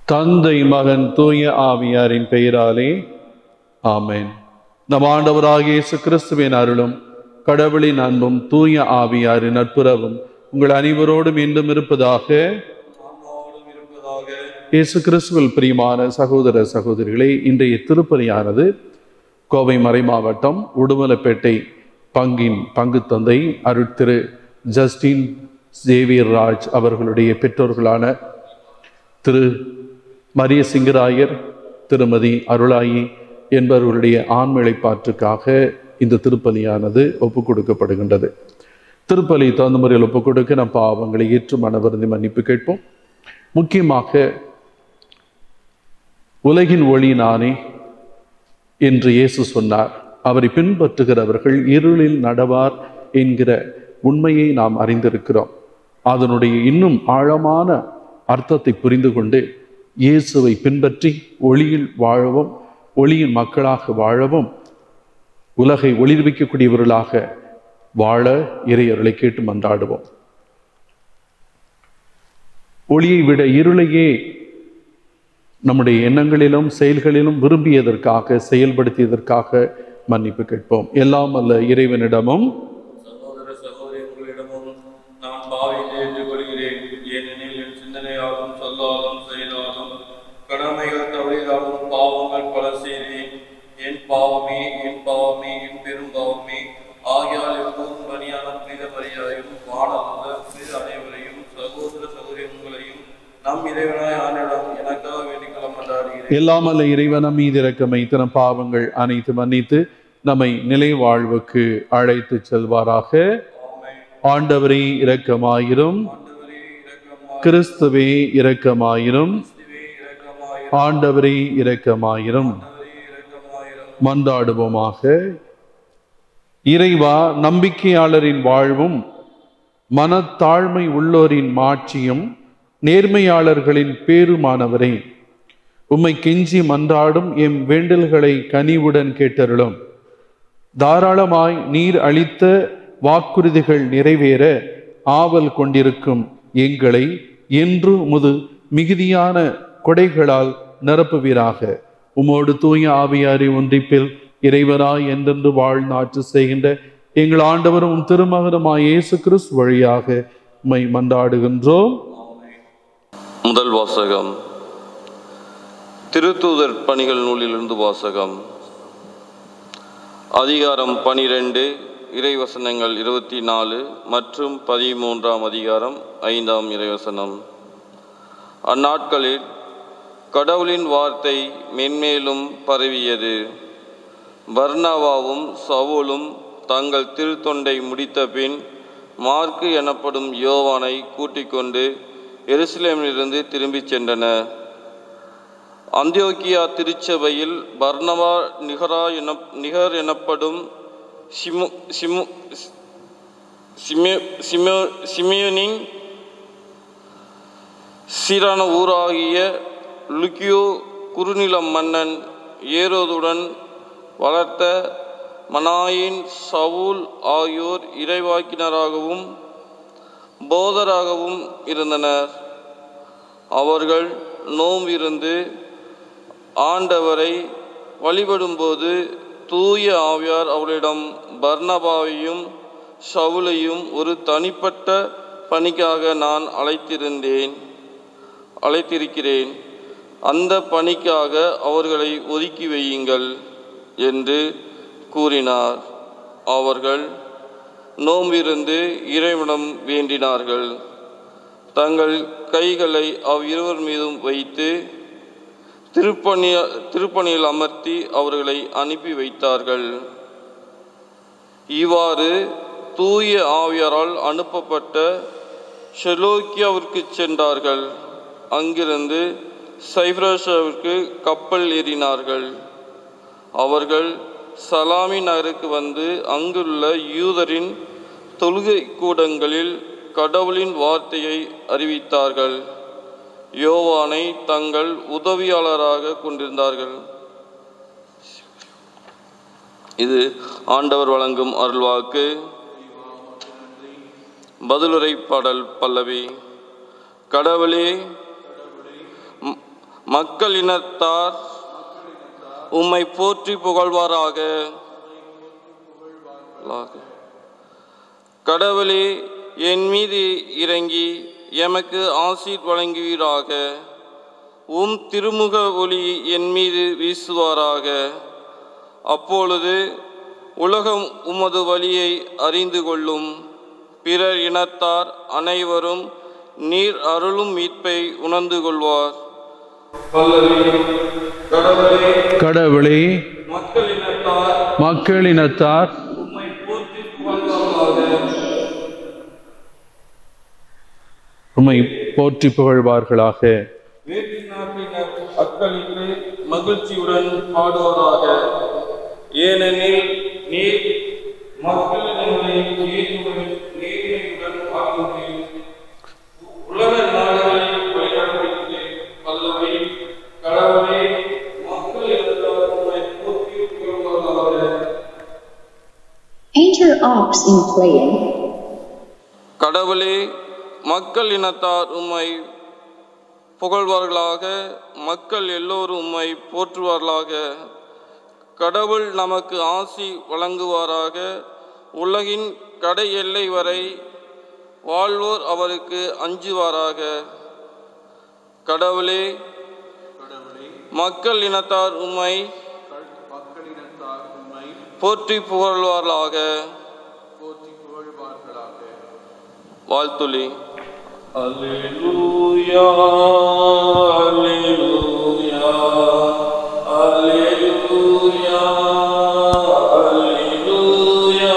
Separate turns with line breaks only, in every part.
தந்தை மகன் தூய ஆவியாரின் பெயராலே ஆமென் நம் ஆண்டவராகிய இயேசு கிறிஸ்துவின் அருளும் கடவுளின் அன்பும் தூய ஆவியாரின் நட்புறவும் உங்கள் அனைவரோடும் மீண்டும் இருப்பதாக இயேசு கிறிஸ்துவில் பிரியமான சகோதர சகோதரிகளே இன்றைய திருப்பலியானது கோவை மறைமாவட்டம் உடுமலைப்பேட்டை பங்கின் பங்கு தந்தை அருட்திரு ஜஸ்டின் ஜேவியர் ராஜ் அவர்களுடைய பெற்றோர்களான திரு மரிய சிங்கராயர் திருமதி அருளாயி என்பவர்களுடைய ஆண்மிழைப்பாற்றுக்காக இந்த திருப்பலியானது ஒப்புக் கொடுக்கப்படுகின்றது திருப்பலி தகுந்த முறையில் ஒப்புக் கொடுக்க நம் பாவங்களை ஏற்று மனவருந்தி மன்னிப்பு கேட்போம் முக்கியமாக உலகின் ஒளி நானே என்று இயேசு சொன்னார் அவரை பின்பற்றுகிறவர்கள் இருளில் நடவார் என்கிற உண்மையை நாம் அறிந்திருக்கிறோம் அதனுடைய இன்னும் ஆழமான அர்த்தத்தை புரிந்து கொண்டு இயேசுவை பின்பற்றி ஒளியில் வாழவும் ஒளியின் மக்களாக வாழவும் உலகை ஒளிர்விக்கக்கூடியவர்களாக வாழ இறையருளை கேட்டு மன்றாடுவோம் ஒளியை விட இருளையே நம்முடைய எண்ணங்களிலும் செயல்களிலும் விரும்பியதற்காக செயல்படுத்தியதற்காக மன்னிப்பு கேட்போம் எல்லாம் அல்ல இறைவனிடமும்
சகோதர சகோதரி உங்களிடமும் நான் பாவியை ஏற்றுக்கொள்கிறேன் ஏனெனில் என் சிந்தனையாலும் சொல்லாலும் செயலாலும் கடமைகள் தவறினாலும் பாவங்கள் பல செய்தேன் என் பாவமே என் பாவமே என் பெரும் பாவமே ஆகியால் எப்போதும் பணியான புனித மரியாதையும் வானல்ல புனித அனைவரையும் சகோதர சகோதரி உங்களையும் நம் இறைவனாய் ஆண்டிடம் எனக்காக வேண்டிக் கொள்ளமாட்டாடுகிறேன்
எல்லாம் அல்ல இறைவனம் மீது இறக்கமை தன பாவங்கள் அனைத்து மன்னித்து நம்மை நிலை வாழ்வுக்கு அழைத்து செல்வாராக ஆண்டவரே இரக்கமாயிரும்
ஆண்டவரே இரக்கமாய்
கிறிஸ்துவே இரக்கமாயிரும்
கிறிஸ்துவே இரக்கமாய்
ஆண்டவரே இரக்கமாயிரும்
ஆண்டவரே இரக்கமாயிரும்
மன்றாடுவோமாக இறைவா நம்பிக்கையாளரின் வாழ்வும் மனத்தாழ்மை உள்ளோரின் மாட்சியும் நேர்மையாளர்களின் பேருமானவரே உம்மை கெஞ்சி மன்றாடும் எம் வேண்டல்களை கனிவுடன் கேட்டருளும் தாராளமாய் நீர் அளித்த வாக்குறுதிகள் நிறைவேற ஆவல் கொண்டிருக்கும் எங்களை என்று முது மிகுதியான கொடைகளால் நிரப்புவீராக உமோடு தூய ஆவியாரி ஒன்றிப்பில் இறைவராய் என்றென்று வாழ்நாற்று செய்கின்ற எங்கள் ஆண்டவரும் உம் திருமகனுமாய் இயேசு கிறிஸ்து வழியாக உம்மை மன்றாடுகின்றோம்
முதல் வாசகம் திருத்தூதர் பணிகள் நூலிலிருந்து வாசகம் அதிகாரம் பனிரெண்டு இறைவசனங்கள் இருபத்தி நாலு மற்றும் பதிமூன்றாம் அதிகாரம் ஐந்தாம் இறைவசனம் அந்நாட்களில் கடவுளின் வார்த்தை மென்மேலும் பரவியது பர்னவாவும் சவுலும் தங்கள் திருத்தொண்டை முடித்த பின் மார்க்கு எனப்படும் யோவானை கூட்டிக் கொண்டு எருசலேமிலிருந்து திரும்பிச் சென்றனர் அந்தியோக்கியா திருச்சபையில் பர்னவா நிகரா என நிகர் எனப்படும் சிமு சிமு சிமு சிமு சிமியோனின் சீரான ஊராகிய லுக்கியோ குறுநில மன்னன் ஏரோதுடன் வளர்த்த மனாயின் சவுல் ஆகியோர் இறைவாக்கினராகவும் போதராகவும் இருந்தனர் அவர்கள் நோம்பிருந்து ஆண்டவரை வழிபடும்போது தூய ஆவியார் அவளிடம் பர்னபாவையும் சவுலையும் ஒரு தனிப்பட்ட பணிக்காக நான் அழைத்திருந்தேன் அழைத்திருக்கிறேன் அந்த பணிக்காக அவர்களை ஒதுக்கி வையுங்கள் என்று கூறினார் அவர்கள் நோம்பிருந்து இறைவனம் வேண்டினார்கள் தங்கள் கைகளை அவ்விருவர் மீதும் வைத்து திருப்பணி திருப்பணியில் அமர்த்தி அவர்களை அனுப்பி வைத்தார்கள் இவ்வாறு தூய ஆவியாரால் அனுப்பப்பட்ட ஷெலோக்கியாவிற்கு சென்றார்கள் அங்கிருந்து சைப்ரஸாவிற்கு கப்பல் ஏறினார்கள் அவர்கள் சலாமி நகருக்கு வந்து அங்குள்ள யூதரின் தொழுகை கூடங்களில் கடவுளின் வார்த்தையை அறிவித்தார்கள் யோவானை தங்கள் உதவியாளராக கொண்டிருந்தார்கள் இது ஆண்டவர் வழங்கும் அருள்வாக்கு பதிலுரை பாடல் பல்லவி கடவுளே ம-
மக்கள் இனத்தார் உம்மை போற்றி புகழ்வாராக கடவுளே என் மீது இறங்கி எமக்கு ஆசீர் வழங்குவீராக உம் திருமுக ஒளி என் மீது வீசுவாராக அப்பொழுது உலகம் உமது வழியை அறிந்து கொள்ளும் பிறர் இனத்தார் அனைவரும் நீர் அருளும் மீட்பை உணர்ந்து கொள்வார் கடவுளே
கடவுளே
மக்கள் இனத்தார்
மக்களினத்தார்
உம்மை போற்றி புகழ்வாராக
உம்மை போற்றி புகழ்வார்களாக
வேற்று நாட்டினர் அக்களித்து மகிழ்ச்சியுடன் பாடுவாராக ஏனெனில் நீர் மக்களினங்களை நீதியுடன் நீதியுடன் ஆளுகிறீர் உலக நாடுகளை வழிநடத்துகிறே அல்லவை கடவுளே மக்கள் எல்லாரும் உம்மை போற்றி புகழ்வாராக
Enter ops in playing.
கடவுளே மக்கள் இனத்தார் உம்மை புகழ்வார்களாக மக்கள் எல்லோரும் உம்மை போற்றுவார்களாக கடவுள் நமக்கு ஆசி வழங்குவாராக உலகின் கடை எல்லை வரை வாழ்வோர் அவருக்கு அஞ்சுவாராக கடவுளே மக்கள் இனத்தார் உம்மை போற்றி புகழ்வார்களாக வாழ்த்துளி அல்லேலூயா அல்லேலூயா அல்லேலூயா அல்லேலூயா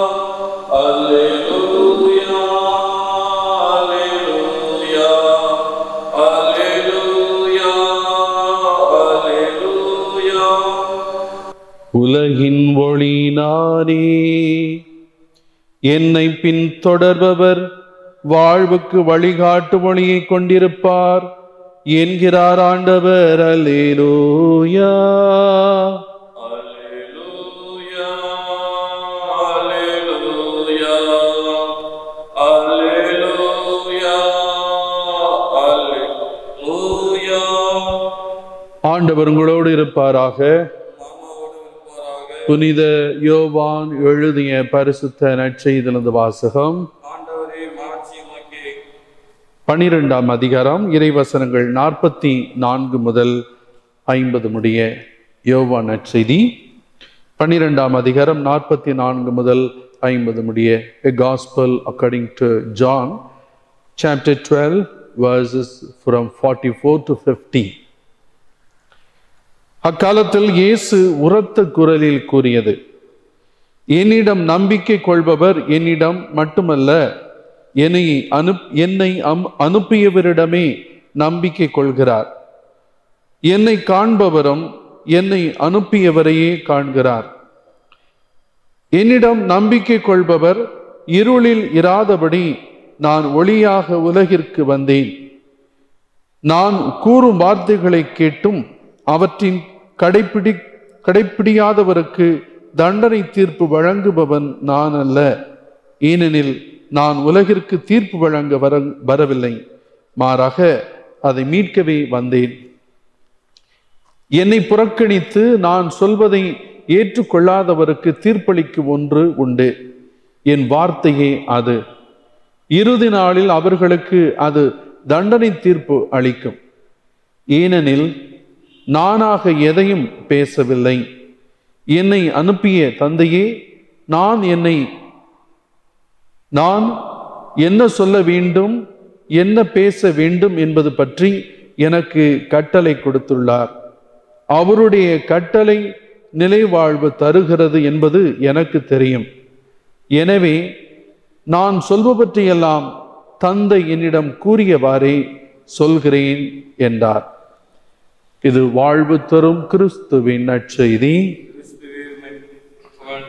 அல்லேலூயா அல்லேலூயா அல்லேலூயா அல்லேலூயா
உலகின் ஒளி நானே என்னை பின்தொடர்பவர் வாழ்வுக்கு வழிகாட்டு ஒளியை கொண்டிருப்பார் என்கிறார் ஆண்டவர் அல்லேலூயா
Alleluia, Alleluia, Alleluia, Alleluia.
ஆண்டவர் உங்களோடு இருப்பாராக
மாமாவோடு இருப்பாராக.
புனித யோவான் எழுதிய பரிசுத்த நற்செய்திலிருந்து வாசகம்
ஆண்டவரே மாட்சி உமக்கே.
பனிரெண்டாம் அதிகாரம் இறைவசனங்கள் நாற்பத்தி நான்கு முதல் ஐம்பது முடிய யோவான் நற்செய்தி பன்னிரெண்டாம் அதிகாரம் நாற்பத்தி நான்கு முதல் ஐம்பது முடிய a gospel according to John chapter 12 verses from 44 to 50 அக்காலத்தில் இயேசு உரத்த குரலில் கூறியது என்னிடம் நம்பிக்கை கொள்பவர் என்னிடம் மட்டுமல்ல என்னை அனுப் என்னை அம் அனுப்பியவரிடமே நம்பிக்கை கொள்கிறார் என்னை காண்பவரும் என்னை அனுப்பியவரையே காண்கிறார் என்னிடம் நம்பிக்கை கொள்பவர் இருளில் இராதபடி நான் ஒளியாக உலகிற்கு வந்தேன் நான் கூறும் வார்த்தைகளை கேட்டும் அவற்றின் கடைப்பிடி கடைப்பிடியாதவருக்கு தண்டனை தீர்ப்பு வழங்குபவன் நான் அல்ல ஏனெனில் நான் உலகிற்கு தீர்ப்பு வழங்க வர வரவில்லை மாறாக அதை மீட்கவே வந்தேன் என்னை புறக்கணித்து நான் சொல்வதை ஏற்றுக்கொள்ளாதவருக்கு தீர்ப்பளிக்கும் ஒன்று உண்டு என் வார்த்தையே அது இறுதி நாளில் அவர்களுக்கு அது தண்டனை தீர்ப்பு அளிக்கும் ஏனெனில் நானாக எதையும் பேசவில்லை என்னை அனுப்பிய தந்தையே நான் என்னை நான் என்ன சொல்ல வேண்டும் என்ன பேச வேண்டும் என்பது பற்றி எனக்கு கட்டளை கொடுத்துள்ளார் அவருடைய கட்டளை நிலைவாழ்வு தருகிறது என்பது எனக்கு தெரியும் எனவே நான் சொல்பவற்றையெல்லாம் தந்தை என்னிடம் கூறியவாறே சொல்கிறேன் என்றார் இது வாழ்வு தரும் கிறிஸ்துவின் நற்செய்தி
கிறிஸ்துவே உம்மை புகழ்.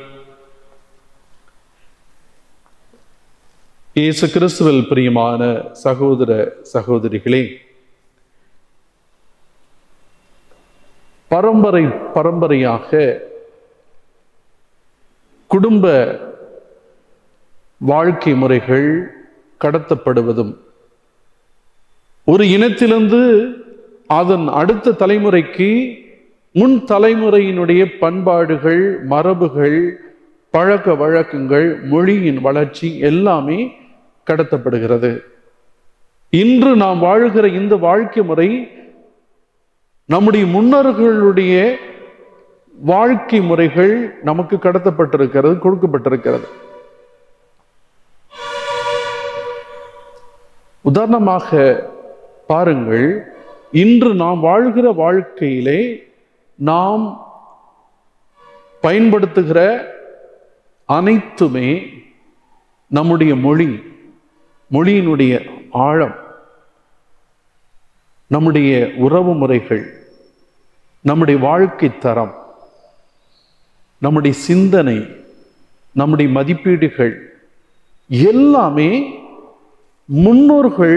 இயேசு கிறிஸ்துவில் பிரியமான சகோதர சகோதரிகளே பரம்பரை பரம்பரையாக குடும்ப வாழ்க்கை முறைகள் கடத்தப்படுவதும் ஒரு இனத்திலிருந்து அதன் அடுத்த தலைமுறைக்கு முன் தலைமுறையினுடைய பண்பாடுகள் மரபுகள் பழக்க வழக்கங்கள் மொழியின் வளர்ச்சி எல்லாமே கடத்தப்படுகிறது இன்று நாம் வாழுகிற இந்த வாழ்க்கை முறை நம்முடைய முன்னோர்களுடைய வாழ்க்கை முறைகள் நமக்கு கடத்தப்பட்டிருக்கிறது கொடுக்கப்பட்டிருக்கிறது உதாரணமாக பாருங்கள் இன்று நாம் வாழ்கிற வாழ்க்கையிலே நாம் பயன்படுத்துகிற அனைத்துமே நம்முடைய மொழி மொழியினுடைய ஆழம் நம்முடைய உறவு முறைகள் நம்முடைய வாழ்க்கை தரம் நம்முடைய சிந்தனை நம்முடைய மதிப்பீடுகள் எல்லாமே முன்னோர்கள்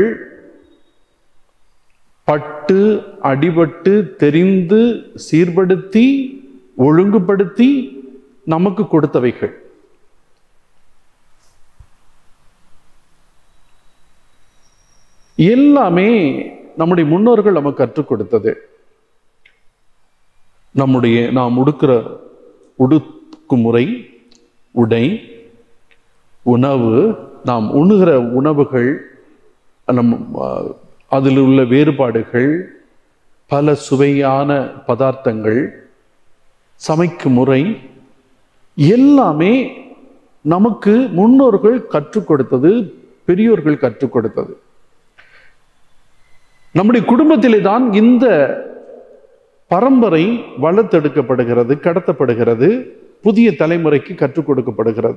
பட்டு அடிபட்டு தெரிந்து சீர்படுத்தி ஒழுங்குபடுத்தி நமக்கு கொடுத்தவைகள் எல்லாமே நம்முடைய முன்னோர்கள் நமக்கு கற்றுக் கொடுத்தது நம்முடைய நாம் உடுக்கிற உடுக்கும் முறை உடை உணவு நாம் உண்ணுகிற உணவுகள் நம் அஹ், அதில் உள்ள வேறுபாடுகள் பல சுவையான பதார்த்தங்கள் சமைக்கும் முறை எல்லாமே நமக்கு முன்னோர்கள் கற்றுக் கொடுத்தது பெரியோர்கள் கற்றுக் கொடுத்தது நம்முடைய குடும்பத்திலே தான் இந்த பரம்பரை வளர்த்தெடுக்கப்படுகிறது கடத்தப்படுகிறது புதிய தலைமுறைக்கு கற்றுக் கொடுக்கப்படுகிறது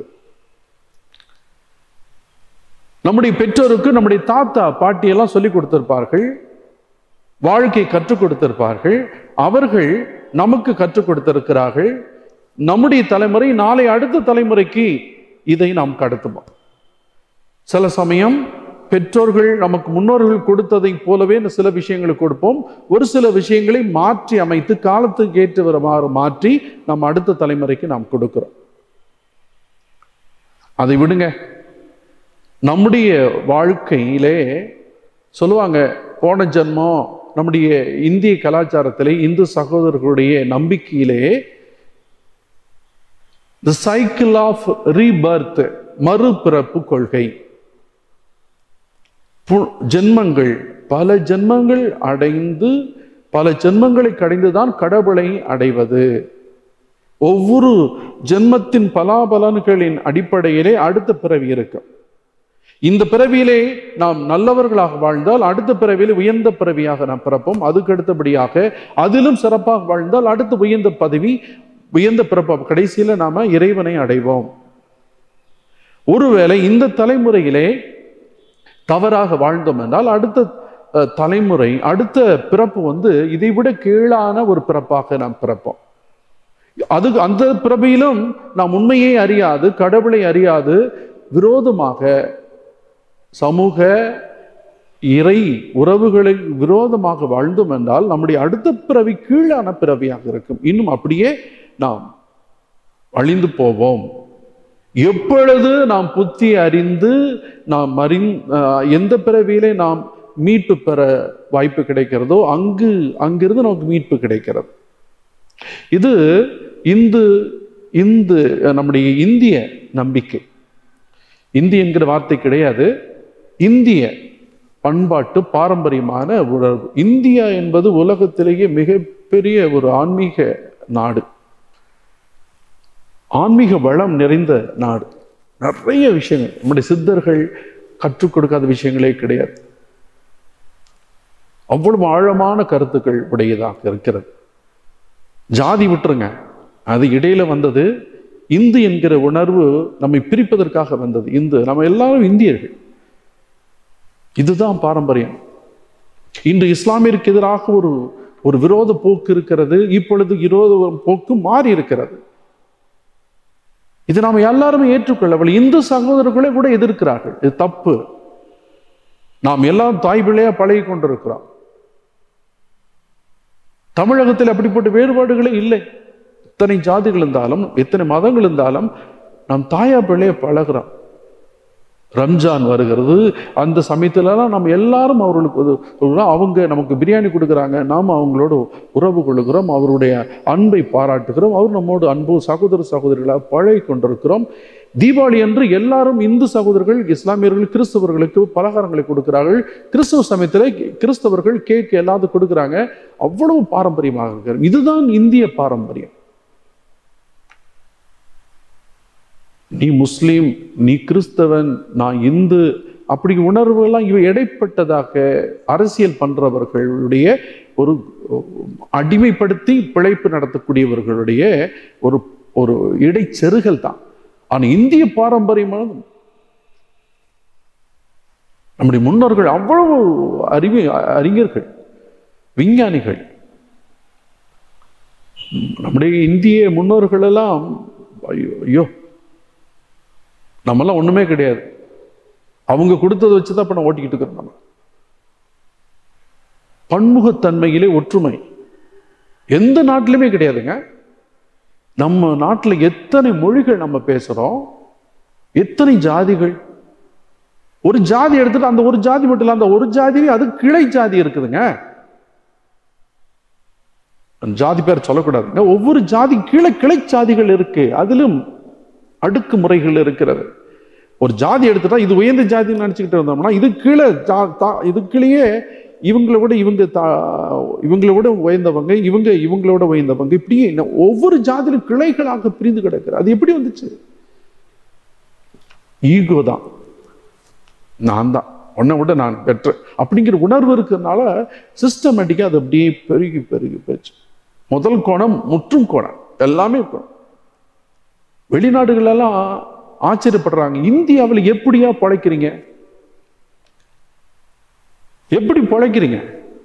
நம்முடைய பெற்றோருக்கு நம்முடைய தாத்தா பாட்டி எல்லாம் சொல்லி கொடுத்திருப்பார்கள் வாழ்க்கை கற்றுக் கொடுத்திருப்பார்கள் அவர்கள் நமக்கு கற்றுக் கொடுத்திருக்கிறார்கள் நம்முடைய தலைமுறை நாளை அடுத்த தலைமுறைக்கு இதை நாம் கடத்துவோம் சில சமயம் பெற்றோர்கள் நமக்கு முன்னோர்கள் கொடுத்ததை போலவே சில விஷயங்களை கொடுப்போம் ஒரு சில விஷயங்களை மாற்றி அமைத்து காலத்துக்கு ஏற்றவரமாறு மாற்றி நம்ம அடுத்த தலைமுறைக்கு நாம் கொடுக்கிறோம் அதை விடுங்க நம்முடைய வாழ்க்கையிலே சொல்லுவாங்க போன ஜென்மம் நம்முடைய இந்திய கலாச்சாரத்திலே இந்து சகோதரர்களுடைய நம்பிக்கையிலே தி சைக்கிள் ஆஃப் ரீபர்த் மறுபிறப்பு கொள்கை பு- ஜென்மங்கள் பல ஜென்மங்கள் அடைந்து பல ஜென்மங்களை கடைந்துதான் கடவுளை அடைவது ஒவ்வொரு ஜென்மத்தின் பலாபலன்களின் அடிப்படையிலே அடுத்த பிறவி இருக்கும் இந்த பிறவியிலே நாம் நல்லவர்களாக வாழ்ந்தால் அடுத்த பிறவியிலே உயர்ந்த பிறவியாக நாம் பிறப்போம் அதுக்கு அடுத்தபடியாக அதிலும் சிறப்பாக வாழ்ந்தால் அடுத்த உயர்ந்த பதவி உயர்ந்த பிறப்பு கடைசியில நாம இறைவனை அடைவோம் ஒருவேளை இந்த தலைமுறையிலே தவறாக வாழ்ந்தோம் என்றால் அடுத்த அஹ், தலைமுறை அடுத்த பிறப்பு வந்து இதை விட கீழான ஒரு பிறப்பாக நாம் பிறப்போம் அது அந்த பிறவியிலும் நாம் உண்மையை அறியாது கடவுளை அறியாது விரோதமாக சமூக இறை உறவுகளை விரோதமாக வாழ்ந்தோம் என்றால் நம்முடைய அடுத்த பிறவி கீழான பிறவியாக இருக்கும் இன்னும் அப்படியே நாம் அழிந்து போவோம் எப்பொழுது நாம் புத்தி அறிந்து நாம் அறிந் அஹ், எந்த பிறவியிலே நாம் மீட்பு பெற வாய்ப்பு கிடைக்கிறதோ அங்கு அங்கிருந்து நமக்கு மீட்பு கிடைக்கிறது இது இந்து இந்து நம்முடைய இந்திய நம்பிக்கை இந்தி என்கிற வார்த்தை கிடையாது இந்திய பண்பாட்டு பாரம்பரியமான உணர்வு இந்தியா என்பது உலகத்திலேயே மிகப்பெரிய ஒரு ஆன்மீக நாடு ஆன்மீக வளம் நிறைந்த நாடு நிறைய விஷயங்கள் நம்முடைய சித்தர்கள் கற்றுக் கொடுக்காத விஷயங்களே கிடையாது அவ்வளவு ஆழமான கருத்துக்கள் உடையதாக இருக்கிறது ஜாதி விட்டுருங்க அது இடையில வந்தது இந்து என்கிற உணர்வு நம்மை பிரிப்பதற்காக வந்தது இந்து நம்ம எல்லாரும் இந்தியர்கள் இதுதான் பாரம்பரியம் இன்று இஸ்லாமிற்கு எதிராக ஒரு ஒரு விரோத போக்கு இருக்கிறது இப்பொழுது விரோத போக்கு மாறி இருக்கிறது இது நாம் எல்லாருமே ஏற்றுக்கொள்ளவில்லை இந்து சகோதரர்களே கூட எதிர்க்கிறார்கள் இது தப்பு நாம் எல்லாம் தாய் பிள்ளையா பழகி கொண்டிருக்கிறோம் தமிழகத்தில் அப்படிப்பட்ட வேறுபாடுகளே இல்லை எத்தனை ஜாதிகள் இருந்தாலும் எத்தனை மதங்கள் இருந்தாலும் நாம் தாயா பிள்ளைய பழகிறோம் ரம்ஜான் வருகிறது அந்த சமயத்துலலாம் நம்ம எல்லாரும் அவர்களுக்கு ஒரு- ஒரு அவங்க நமக்கு பிரியாணி கொடுக்குறாங்க நாம் அவங்களோட உறவு கொள்ளுகிறோம் அவருடைய அன்பை பாராட்டுகிறோம் அவர் நம்மோடு அன்பு சகோதர சகோதரிகளாக பழகி கொண்டிருக்கிறோம் தீபாவளி அன்று எல்லாரும் இந்து சகோதரர்கள் இஸ்லாமியர்கள் கிறிஸ்தவர்களுக்கு பலகாரங்களை கொடுக்கிறார்கள் கிறிஸ்தவ சமயத்தில் கிறிஸ்தவர்கள் கேக் எல்லாத்தையும் கொடுக்குறாங்க அவ்வளவு பாரம்பரியமாக இருக்கிறது இதுதான் இந்திய பாரம்பரியம் நீ முஸ்லீம் நீ கிறிஸ்தவன் நான் இந்து அப்படி உணர்வுகள்லாம் இவை இடைப்பட்டதாக அரசியல் பண்றவர்களுடைய ஒரு அடிமைப்படுத்தி பிழைப்பு நடத்தக்கூடியவர்களுடைய ஒரு ஒரு இடைச்செருகல் தான் ஆனா இந்திய பாரம்பரியமானது நம்முடைய முன்னோர்கள் அவ்வளவு அறிவி அறிஞர்கள் விஞ்ஞானிகள் நம்முடைய இந்திய முன்னோர்கள் எல்லாம் ஐயோ ஐயோ நம்மெல்லாம் ஒண்ணுமே கிடையாது அவங்க கொடுத்ததை வச்சுதான் இப்ப நம்ம ஓட்டிக்கிட்டு இருக்கிறோம் நம்ம பன்முகத்தன்மையிலே ஒற்றுமை எந்த நாட்டிலுமே கிடையாதுங்க நம்ம நாட்டில் எத்தனை மொழிகள் நம்ம பேசுறோம் எத்தனை ஜாதிகள் ஒரு ஜாதி எடுத்துட்டு அந்த ஒரு ஜாதி மட்டும் இல்ல அந்த ஒரு ஜாதியிலே அது கிளை ஜாதி இருக்குதுங்க அந்த ஜாதி பேர் சொல்லக்கூடாதுங்க ஒவ்வொரு ஜாதி கீழே கிளை ஜாதிகள் இருக்கு அதிலும் அடுக்கு முறைகள் இருக்கிறது ஒரு ஜாதி எடுத்துட்டா இது உயர்ந்த ஜாதின்னு நினச்சிக்கிட்டு இருந்தோம்னா இது கீழே ஜா- தா- இது கீழேயே இவங்களை விட இவங்க தா- இவங்களை விட உயர்ந்தவங்க இவங்க இவங்களோட உயர்ந்தவங்க இப்படியே இன்னும் ஒவ்வொரு ஜாதியிலும் கிளைகளாக பிரிந்து கிடக்குது அது எப்படி வந்துச்சு ஈகோ தான் நான் தான் உன்னை விட நான் பெற்ற அப்படிங்கிற உணர்வு இருக்கிறதுனால சிஸ்டமேட்டிக்காக அது அப்படியே பெருகி பெருகி போச்சு முதல் கோணம் முற்றும் கோணம் எல்லாமே கோணம் வெளிநாடுகளெல்லாம் ஆச்சரியப்படுறாங்க இந்தியாவில் எப்படியா பிழைக்கிறீங்க எப்படி பிழைக்கிறீங்க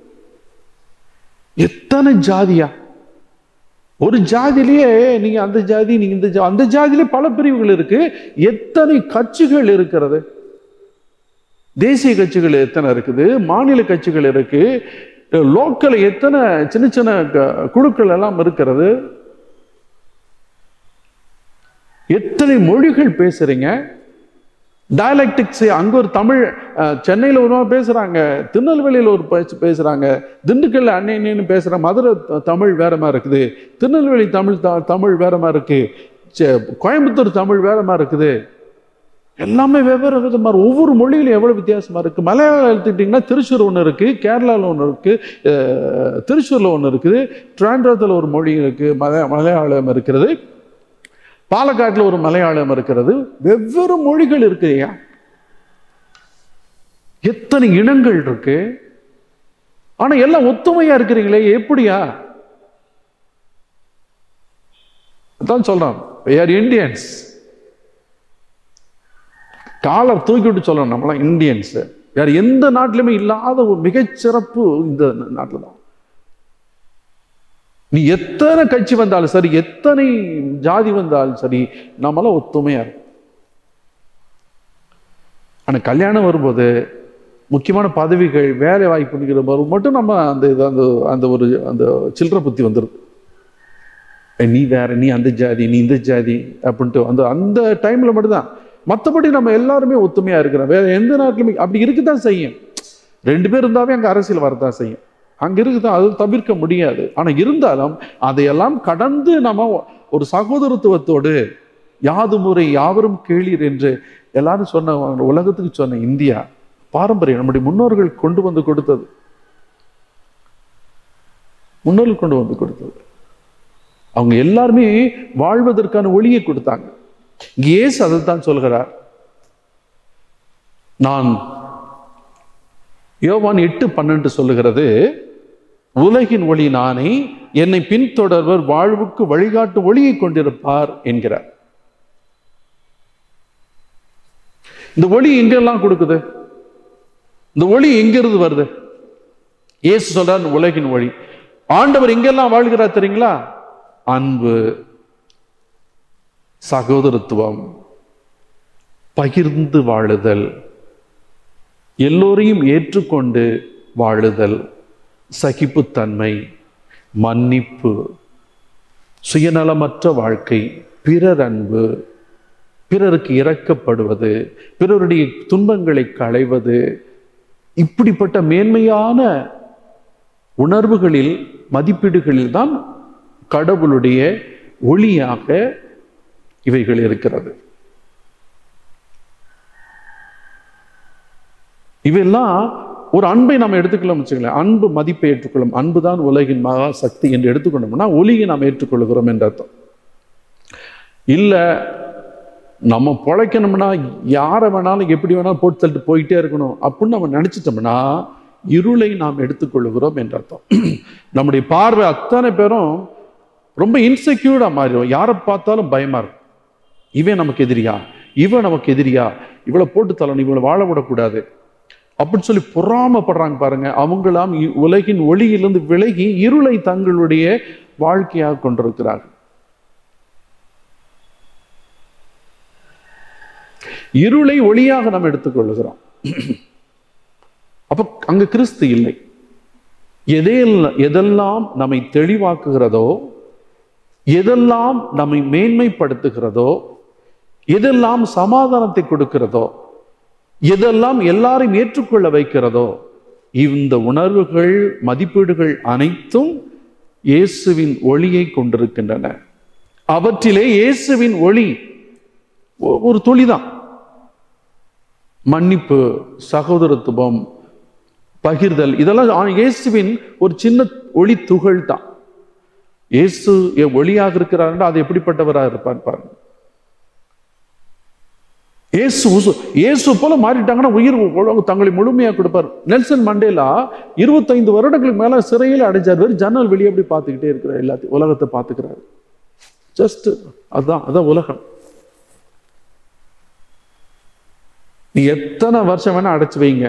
எத்தனை ஜாதியா ஒரு ஜாதியிலேயே நீங்க அந்த ஜாதி நீங்க இந்த ஜா அந்த ஜாதியிலே பல பிரிவுகள் இருக்கு எத்தனை கட்சிகள் இருக்கிறது தேசிய கட்சிகள் எத்தனை இருக்குது மாநில கட்சிகள் இருக்கு லோக்கல் எத்தனை சின்ன சின்ன க- குழுக்கள் எல்லாம் இருக்கிறது எத்தனை மொழிகள் பேசுறீங்க டயலக்டிக்ஸ் அங்க ஒரு தமிழ் அஹ், சென்னையில ஒரு மாதிரி பேசுறாங்க திருநெல்வேலியில ஒரு பேச்சு பேசுறாங்க திண்டுக்கல்ல அண்ணே அண்ணேன்னு பேசுற மதுரை த- தமிழ் வேற மாதிரி இருக்குது திருநெல்வேலி தமிழ் த- தமிழ் வேற மாதிரி இருக்கு சே- கோயம்புத்தூர் தமிழ் வேற மாதிரி இருக்குது எல்லாமே வெவ்வேறு விதமா இருக்கு. ஒவ்வொரு மொழியிலும் எவ்வளவு வித்தியாசமா இருக்கு மலையாளம் எடுத்துக்கிட்டிங்கன்னா திருச்சூர் ஒன்று இருக்கு கேரளாவில் ஒன்று இருக்கு அஹ், திருச்சூர்ல ஒன்று இருக்குது ட்ராண்ட்ரத்தில் ஒரு மொழி இருக்கு மலையா மலையாளம் இருக்கிறது பாலக்காட்டில் ஒரு மலையாளம் இருக்கிறது வெவ்வேறு மொழிகள் இருக்குயா எத்தனை இனங்கள் இருக்கு ஆனா எல்லாம் ஒத்துமையா இருக்கிறீங்களே எப்படியா அதான் சொல்றான் ஆர் இந்தியன்ஸ் காலர் தூக்கி விட்டு சொல்லணும் நம்மளாம் இந்தியன்ஸ் வேற எந்த நாட்டிலுமே இல்லாத ஒரு மிகச்சிறப்பு இந்த நாட்டில் தான் நீ எத்தனை கட்சி வந்தாலும் சரி எத்தனை ஜாதி வந்தாலும் சரி நம்மளாம் ஒத்துமையா இருக்கும் ஆனா கல்யாணம் வரும்போது முக்கியமான பதவிகள் வேலை வாய்ப்புங்கிற போது மட்டும் நம்ம அந்த இது அந்த அந்த ஒரு அந்த சில்லற புத்தி வந்துருது ஏய், நீ வேற நீ அந்த ஜாதி நீ இந்த ஜாதி அப்படின்ட்டு அந்த அந்த டைம்ல மட்டும்தான் மற்றபடி நம்ம எல்லாருமே ஒத்துமையா இருக்கிறோம் வேற எந்த நாட்டிலுமே அப்படி இருக்குதான் செய்யும் ரெண்டு பேர் இருந்தாவே அங்க அரசியல் வரதான் செய்யும் அங்க இருக்குதான் அது தவிர்க்க முடியாது ஆனா இருந்தாலும் அதையெல்லாம் கடந்து நம்ம ஒரு சகோதரத்துவத்தோடு யாது முறை யாவரும் கேளீர் என்று எல்லாரும் சொன்ன உலகத்துக்கு சொன்ன இந்தியா பாரம்பரியம் நம்முடைய முன்னோர்கள் கொண்டு வந்து கொடுத்தது முன்னோர்கள் கொண்டு வந்து கொடுத்தது அவங்க எல்லாருமே வாழ்வதற்கான ஒளியை கொடுத்தாங்க இங்க இயேசு அதைத்தான் சொல்கிறார் நான் யோவான் எட்டு பன்னெண்டு சொல்லுகிறது உலகின் ஒளி நானே என்னை பின்தொடர்வர் வாழ்வுக்கு வழிகாட்டு ஒளியை கொண்டிருப்பார் என்கிறார் இந்த ஒளி எங்கெல்லாம் கொடுக்குது இந்த ஒளி எங்கிருந்து வருது இயேசு சொல்றார் உலகின் ஒளி ஆண்டவர் எங்கெல்லாம் வாழ்கிறார் தெரியுங்களா அன்பு சகோதரத்துவம் பகிர்ந்து வாழுதல் எல்லோரையும் ஏற்றுக்கொண்டு வாழுதல் சகிப்புத்தன்மை மன்னிப்பு சுயநலமற்ற வாழ்க்கை பிறர் அன்பு பிறருக்கு இறக்கப்படுவது பிறருடைய துன்பங்களை களைவது இப்படிப்பட்ட மேன்மையான உணர்வுகளில் மதிப்பீடுகளில் தான் கடவுளுடைய ஒளியாக இவைகள் இருக்கிறது இவையெல்லாம் ஒரு அன்பை நாம் எடுத்துக்கலாம் வச்சுக்கலாம் அன்பு மதிப்பை ஏற்றுக்கொள்ளும் அன்பு தான் உலகின் மகா சக்தி என்று எடுத்துக்கொண்டோம்னா ஒளியை நாம் ஏற்றுக்கொள்கிறோம் என்ற அர்த்தம் இல்ல நம்ம பொழைக்கணும்னா யாரை வேணாலும் எப்படி வேணாலும் போட்டு தள்ளிட்டு போயிட்டே இருக்கணும் அப்படின்னு நம்ம நினைச்சிட்டோம்னா இருளை நாம் எடுத்துக்கொள்கிறோம் என்ற அர்த்தம் நம்முடைய பார்வை அத்தனை பேரும் ரொம்ப இன்செக்யூர்டா மாறிடும் யாரை பார்த்தாலும் பயமா இருக்கும் இவன் நமக்கு எதிரியா இவன் நமக்கு எதிரியா இவளை போட்டு தள்ளணும் இவளை வாழ விடக்கூடாது அப்படின்னு சொல்லி பொறாமப்படுறாங்க பாருங்க அவங்களாம் இ- உலகின் ஒளியிலிருந்து விலகி இருளை தங்களுடைய வாழ்க்கையாக கொண்டிருக்கிறார்கள் இருளை ஒளியாக நாம் எடுத்துக்கொள்கிறோம் அப்ப அங்க கிறிஸ்து இல்லை எதையெல்லாம் எதெல்லாம் நம்மை தெளிவாக்குகிறதோ எதெல்லாம் நம்மை மேன்மைப்படுத்துகிறதோ எதெல்லாம் சமாதானத்தை கொடுக்கிறதோ எதெல்லாம் எல்லாரையும் ஏற்றுக்கொள்ள வைக்கிறதோ இந்த உணர்வுகள் மதிப்பீடுகள் அனைத்தும் இயேசுவின் ஒளியை கொண்டிருக்கின்றன அவற்றிலே இயேசுவின் ஒளி ஒ- ஒரு துளிதான் மன்னிப்பு சகோதரத்துவம் பகிர்தல் இதெல்லாம் ஆ- இயேசுவின் ஒரு சின்ன ஒளி துகள் தான் இயேசு எ- ஒளியாக இருக்கிறார் அது எப்படிப்பட்டவராக இருப்பார் பாருங்க இயேசு உசு- இயேசு போல மாறிட்டாங்கன்னா உயிர் உலகம் தங்களை முழுமையாக கொடுப்பார் நெல்சன் மண்டேலா இருபத்தைந்து வருடங்களுக்கு மேல சிறையில் அடைஞ்சார் வெறும் ஜன்னல் வெளியே அப்படி பார்த்துக்கிட்டே இருக்கிறார் எல்லாத்தையும் உலகத்தை பார்த்துக்கிறாரு ஜஸ்ட் அதான் அதான் உலகம் நீ எத்தனை வருஷம் வேணா அடைச்சு வைங்க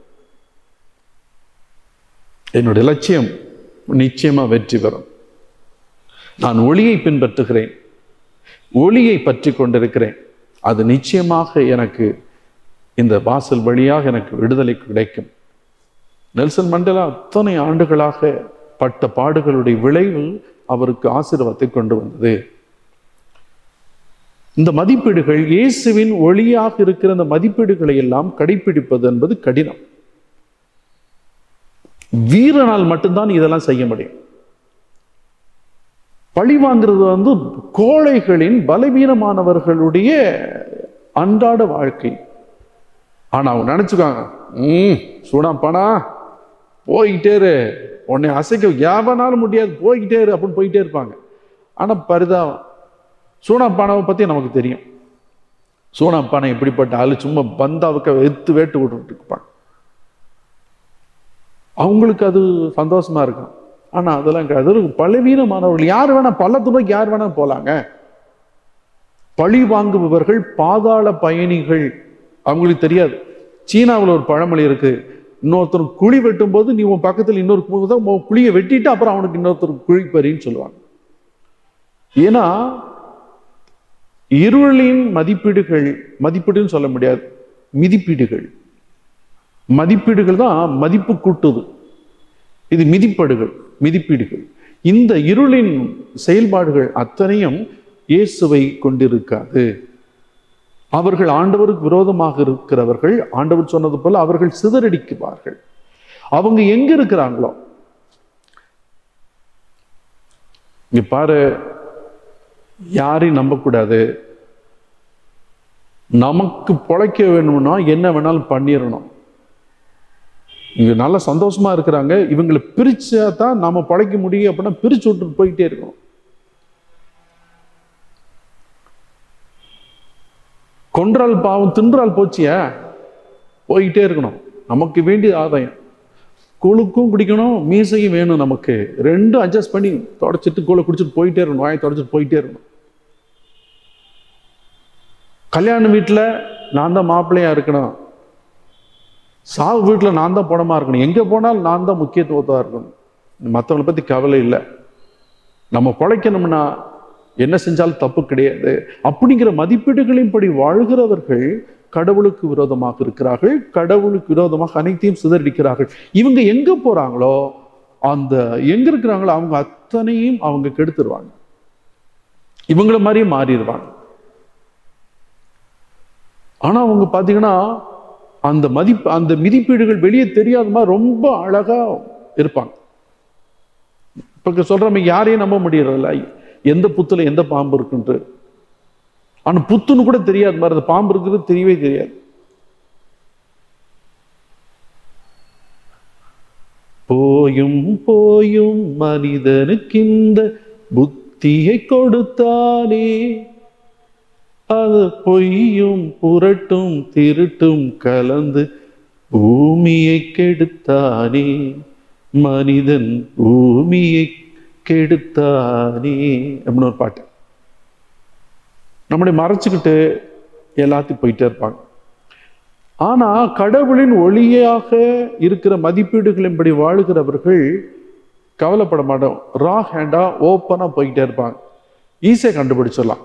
என்னுடைய லட்சியம் நிச்சயமா வெற்றி பெறும் நான் ஒளியை பின்பற்றுகிறேன் ஒளியை பற்றி கொண்டிருக்கிறேன் அது நிச்சயமாக எனக்கு இந்த வாசல் வழியாக எனக்கு விடுதலை கிடைக்கும் நெல்சன் மண்டேலா அத்தனை ஆண்டுகளாக பட்ட பாடுகளுடைய விளைவு அவருக்கு ஆசீர்வாதத்தை கொண்டு வந்தது இந்த மதிப்பீடுகள் இயேசுவின் ஒளியாக இருக்கிற இந்த மதிப்பீடுகளை எல்லாம் கடைபிடிப்பது என்பது கடினம் வீரனால் மட்டும்தான் இதெல்லாம் செய்ய முடியும் பழி வாங்குறது வந்து கோழைகளின் பலவீனமானவர்களுடைய அன்றாட வாழ்க்கை ஆனா அவங்க நினைச்சுக்காங்க ம் சூடா பணா போய்கிட்டே இரு உன்னை அசைக்க யாவனாலும் முடியாது போய்கிட்டே இரு அப்படின்னு போயிட்டே இருப்பாங்க ஆனா பரிதாபம் சூனாப்பானாவை பத்தி நமக்கு தெரியும் சூனாப்பானை எப்படிப்பட்ட ஆளு சும்மா பந்தாவுக்கு எத்து வேட்டு விட்டுட்டு இருப்பாங்க அவங்களுக்கு அது சந்தோஷமா இருக்கும் ஆனா அதெல்லாம் கிடையாது. அது ஒரு பலவீனமானவர்கள் யார் வேணா பள்ளத்துக்கு யார் வேணா போலாங்க பழி வாங்குபவர்கள் பாதாள பயணிகள் அவங்களுக்கு தெரியாது சீனாவில் ஒரு பழமொழி இருக்கு இன்னொருத்தர் குழி வெட்டும் போது நீ உன் பக்கத்தில் இன்னொரு கு- தான் உன் குழியை வெட்டிட்டு அப்புறம் அவனுக்கு இன்னொருத்தர் குழி பறின்னு சொல்லுவாங்க ஏன்னா இருளின் மதிப்பீடுகள் மதிப்பீடுன்னு சொல்ல முடியாது மிதிப்பீடுகள் மதிப்பீடுகள் தான் மதிப்பு கூட்டுது இது மிதிப்படுகள் மிதிப்பீடுகள் இந்த இருளின் செயல்பாடுகள் அத்தனையும் இயேசுவை கொண்டிருக்காது அவர்கள் ஆண்டவருக்கு விரோதமாக இருக்கிறவர்கள் ஆண்டவர் சொன்னது போல அவர்கள் சிதறடிக்குவார்கள் அவங்க எங்க இருக்கிறாங்களோ இங்க பாரு யாரையும் நம்பக்கூடாது நமக்கு பொழைக்க வேணும்னா என்ன வேணாலும் பண்ணிடணும் இங்க நல்ல சந்தோஷமா இருக்கிறாங்க இவங்களை பிரிச்சா தான் நாம பழைக்க முடியும் அப்படின்னா பிரிச்சு விட்டுட்டு போயிட்டே இருக்கணும் கொன்றால் பாவம் தின்றால் போச்சியா போயிட்டே இருக்கணும் நமக்கு வேண்டிய ஆதாயம் கூழுக்கும் குடிக்கணும் மீசையும் வேணும் நமக்கு ரெண்டும் அட்ஜஸ்ட் பண்ணி தொடச்சிட்டு கூழை குடிச்சிட்டு போயிட்டே இருக்கணும் வாயை தொடச்சிட்டு போயிட்டே இருக்கணும் கல்யாண வீட்டில் நான் தான் மாப்பிள்ளையா இருக்கணும் சாவு வீட்டில் நான் தான் பணமா இருக்கணும் எங்கே போனாலும் நான் தான் முக்கியத்துவத்தாக இருக்கணும் மற்றவங்களை பற்றி கவலை இல்லை நம்ம பிழைக்கணும்னா என்ன செஞ்சாலும் தப்பு கிடையாது அப்படிங்கிற மதிப்பீடுகளின் படி வாழ்கிறவர்கள் கடவுளுக்கு விரோதமாக இருக்கிறார்கள் கடவுளுக்கு விரோதமாக அனைத்தையும் சிதறடிக்கிறார்கள் இவங்க எங்க போறாங்களோ அந்த எங்க இருக்கிறாங்களோ அவங்க அத்தனையும் அவங்க கெடுத்துருவாங்க இவங்கள மாதிரியே மாறிடுவாங்க ஆனா அவங்க பார்த்தீங்கன்னா அந்த மதிப்பு அந்த மிதிப்பீடுகள் வெளியே தெரியாத மாதிரி ரொம்ப அழகா இருப்பாங்க இப்ப சொல்றோம் யாரையும் நம்ப முடியறதில்ல எந்த புத்துல எந்த பாம்பு இருக்குன்ட்டு ஆனா புத்துன்னு கூட தெரியாத மாதிரி அந்த பாம்பு இருக்கிறது தெரியவே தெரியாது போயும் போயும் மனிதனுக்கிந்த புத்தியை கொடுத்தானே அது பொய்யும் புரட்டும் திருட்டும் கலந்து பூமியை கெடுத்தானே மனிதன் பூமியை கெடுத்தானே அப்படின்னு ஒரு பாட்டு நம்மளை மறைச்சுக்கிட்டு எல்லாத்தையும் போயிட்டே இருப்பாங்க ஆனா கடவுளின் ஒளியாக இருக்கிற மதிப்பீடுகளின்படி வாழுகிறவர்கள் கவலைப்பட மாட்டோம் ரா ஹேண்டா ஓப்பனா போய்கிட்டே இருப்பாங்க ஈஸியா கண்டுபிடிச்சிடலாம்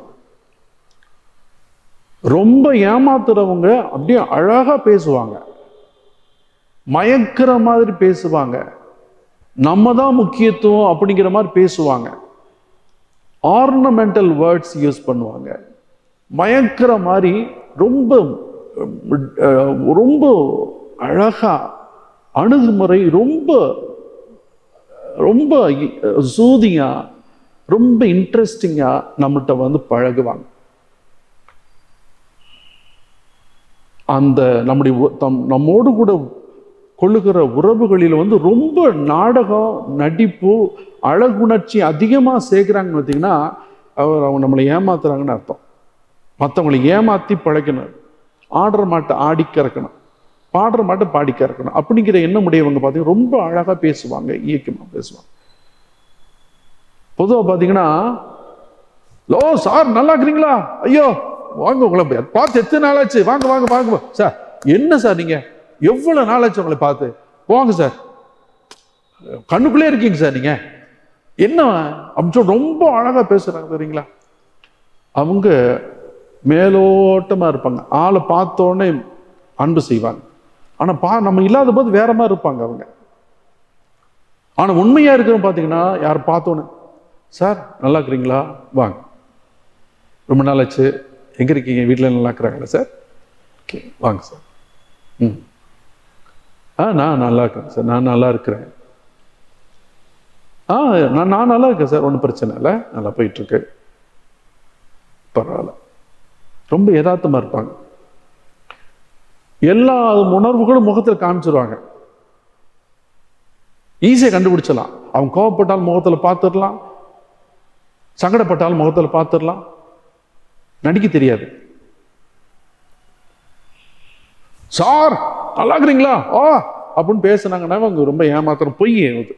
ரொம்ப ஏமாத்துறவங்க அப்படியே அழகா பேசுவாங்க மயக்கிற மாதிரி பேசுவாங்க நம்ம தான் முக்கியத்துவம் அப்படிங்கிற மாதிரி பேசுவாங்க ஆர்னமெண்டல் வேர்ட்ஸ் யூஸ் பண்ணுவாங்க மயக்கிற மாதிரி ரொம்ப அஹ், ரொம்ப அழகா அணுகுமுறை ரொம்ப ரொம்ப சூதியா ரொம்ப இன்ட்ரெஸ்டிங்கா நம்மகிட்ட வந்து பழகுவாங்க அந்த நம்முடைய உ- தம் நம்மோடு கூட கொள்ளுகிற உறவுகளில் வந்து ரொம்ப நாடகம் நடிப்பு அழகுணர்ச்சி அதிகமாக சேர்க்குறாங்கன்னு பார்த்தீங்கன்னா அவர் அவங்க நம்மளை ஏமாத்துறாங்கன்னு அர்த்தம் மற்றவங்களை ஏமாத்தி பழைக்கணும் ஆடுற மாட்டை ஆடி கறக்கணும் பாடுற மாட்டை பாடி கறக்கணும் அப்படிங்கிற எண்ணம் உடையவங்க பார்த்தீங்கன்னா ரொம்ப அழகாக பேசுவாங்க இயக்கமாக பேசுவாங்க பொதுவாக பார்த்தீங்கன்னா லோ சார் நல்லா இருக்கிறீங்களா ஐயோ வாங்க உங்களை பா- பார்த்து எத்தனை நாளாச்சு வாங்க வாங்க வாங்க சார் என்ன சார் நீங்க எவ்வளவு நாளாச்சு உங்களை பார்த்து போங்க சார் கண்ணுக்குள்ளே இருக்கீங்க சார் நீங்க என்ன அப்படின்னு சொல்லி ரொம்ப அழகா பேசுறாங்க தெரியுங்களா அவங்க மேலோட்டமா இருப்பாங்க ஆளை பார்த்த உடனே அன்பு செய்வாங்க ஆனா பா நம்ம இல்லாத போது வேற மாதிரி இருப்பாங்க அவங்க ஆனா உண்மையா இருக்கிறவங்க பாத்தீங்கன்னா யார் பார்த்தோன்னு சார் நல்லா இருக்கிறீங்களா வாங்க ரொம்ப நாள் ஆச்சு எங்க இருக்கீங்க வீட்டில் நல்லா இருக்கிறாங்களா சார் ஓகே வாங்க சார் ம் ஆ நான் நல்லா இருக்கிறேன் சார் நான் நல்லா இருக்கிறேன் ஆ நான் நான் நல்லா இருக்கேன் சார் ஒன்றும் பிரச்சனை இல்லை நல்லா போயிட்டு இருக்கு பரவாயில்ல ரொம்ப யதார்த்தமா இருப்பாங்க எல்லா உணர்வுகளும் முகத்தில் காமிச்சிருவாங்க ஈஸியாக கண்டுபிடிச்சலாம் அவங்க கோவப்பட்டால் முகத்தில் பார்த்துடலாம் சங்கடப்பட்டால் முகத்தில் பார்த்துடலாம் நடிக்க தெரியாது சார் நல்லா இருக்கிறீங்களா ஓ அப்படின்னு பேசுனாங்கன்னா அவங்க ரொம்ப ஏமாத்திரம் பொய் அது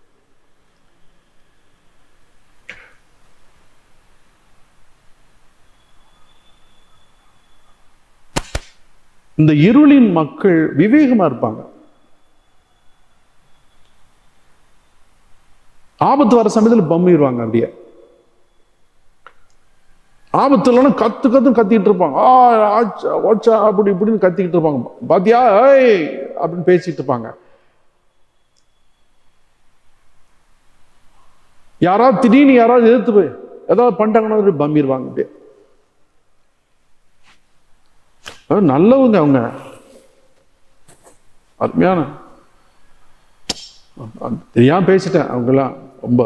இந்த இருளின் மக்கள் விவேகமா இருப்பாங்க ஆபத்து வர சமயத்தில் பம்மிடுவாங்க அப்படியே ஆபத்து இல்லைன்னா கத்து கத்து கத்திட்டு இருப்பாங்க ஆ ஆச்சா ஓச்சா அப்படி இப்படின்னு கத்திக்கிட்டு இருப்பாங்க பாத்தியா ஏய் அப்படின்னு பேசிட்டு இருப்பாங்க யாராவது திடீர்னு யாராவது எதிர்த்து போய் ஏதாவது பண்ணிட்டாங்கன்னா பம்பிடுவாங்க அப்படியே அது நல்லவங்க அவங்க அருமையான தெரியாம பேசிட்டேன் அவங்கெல்லாம் ரொம்ப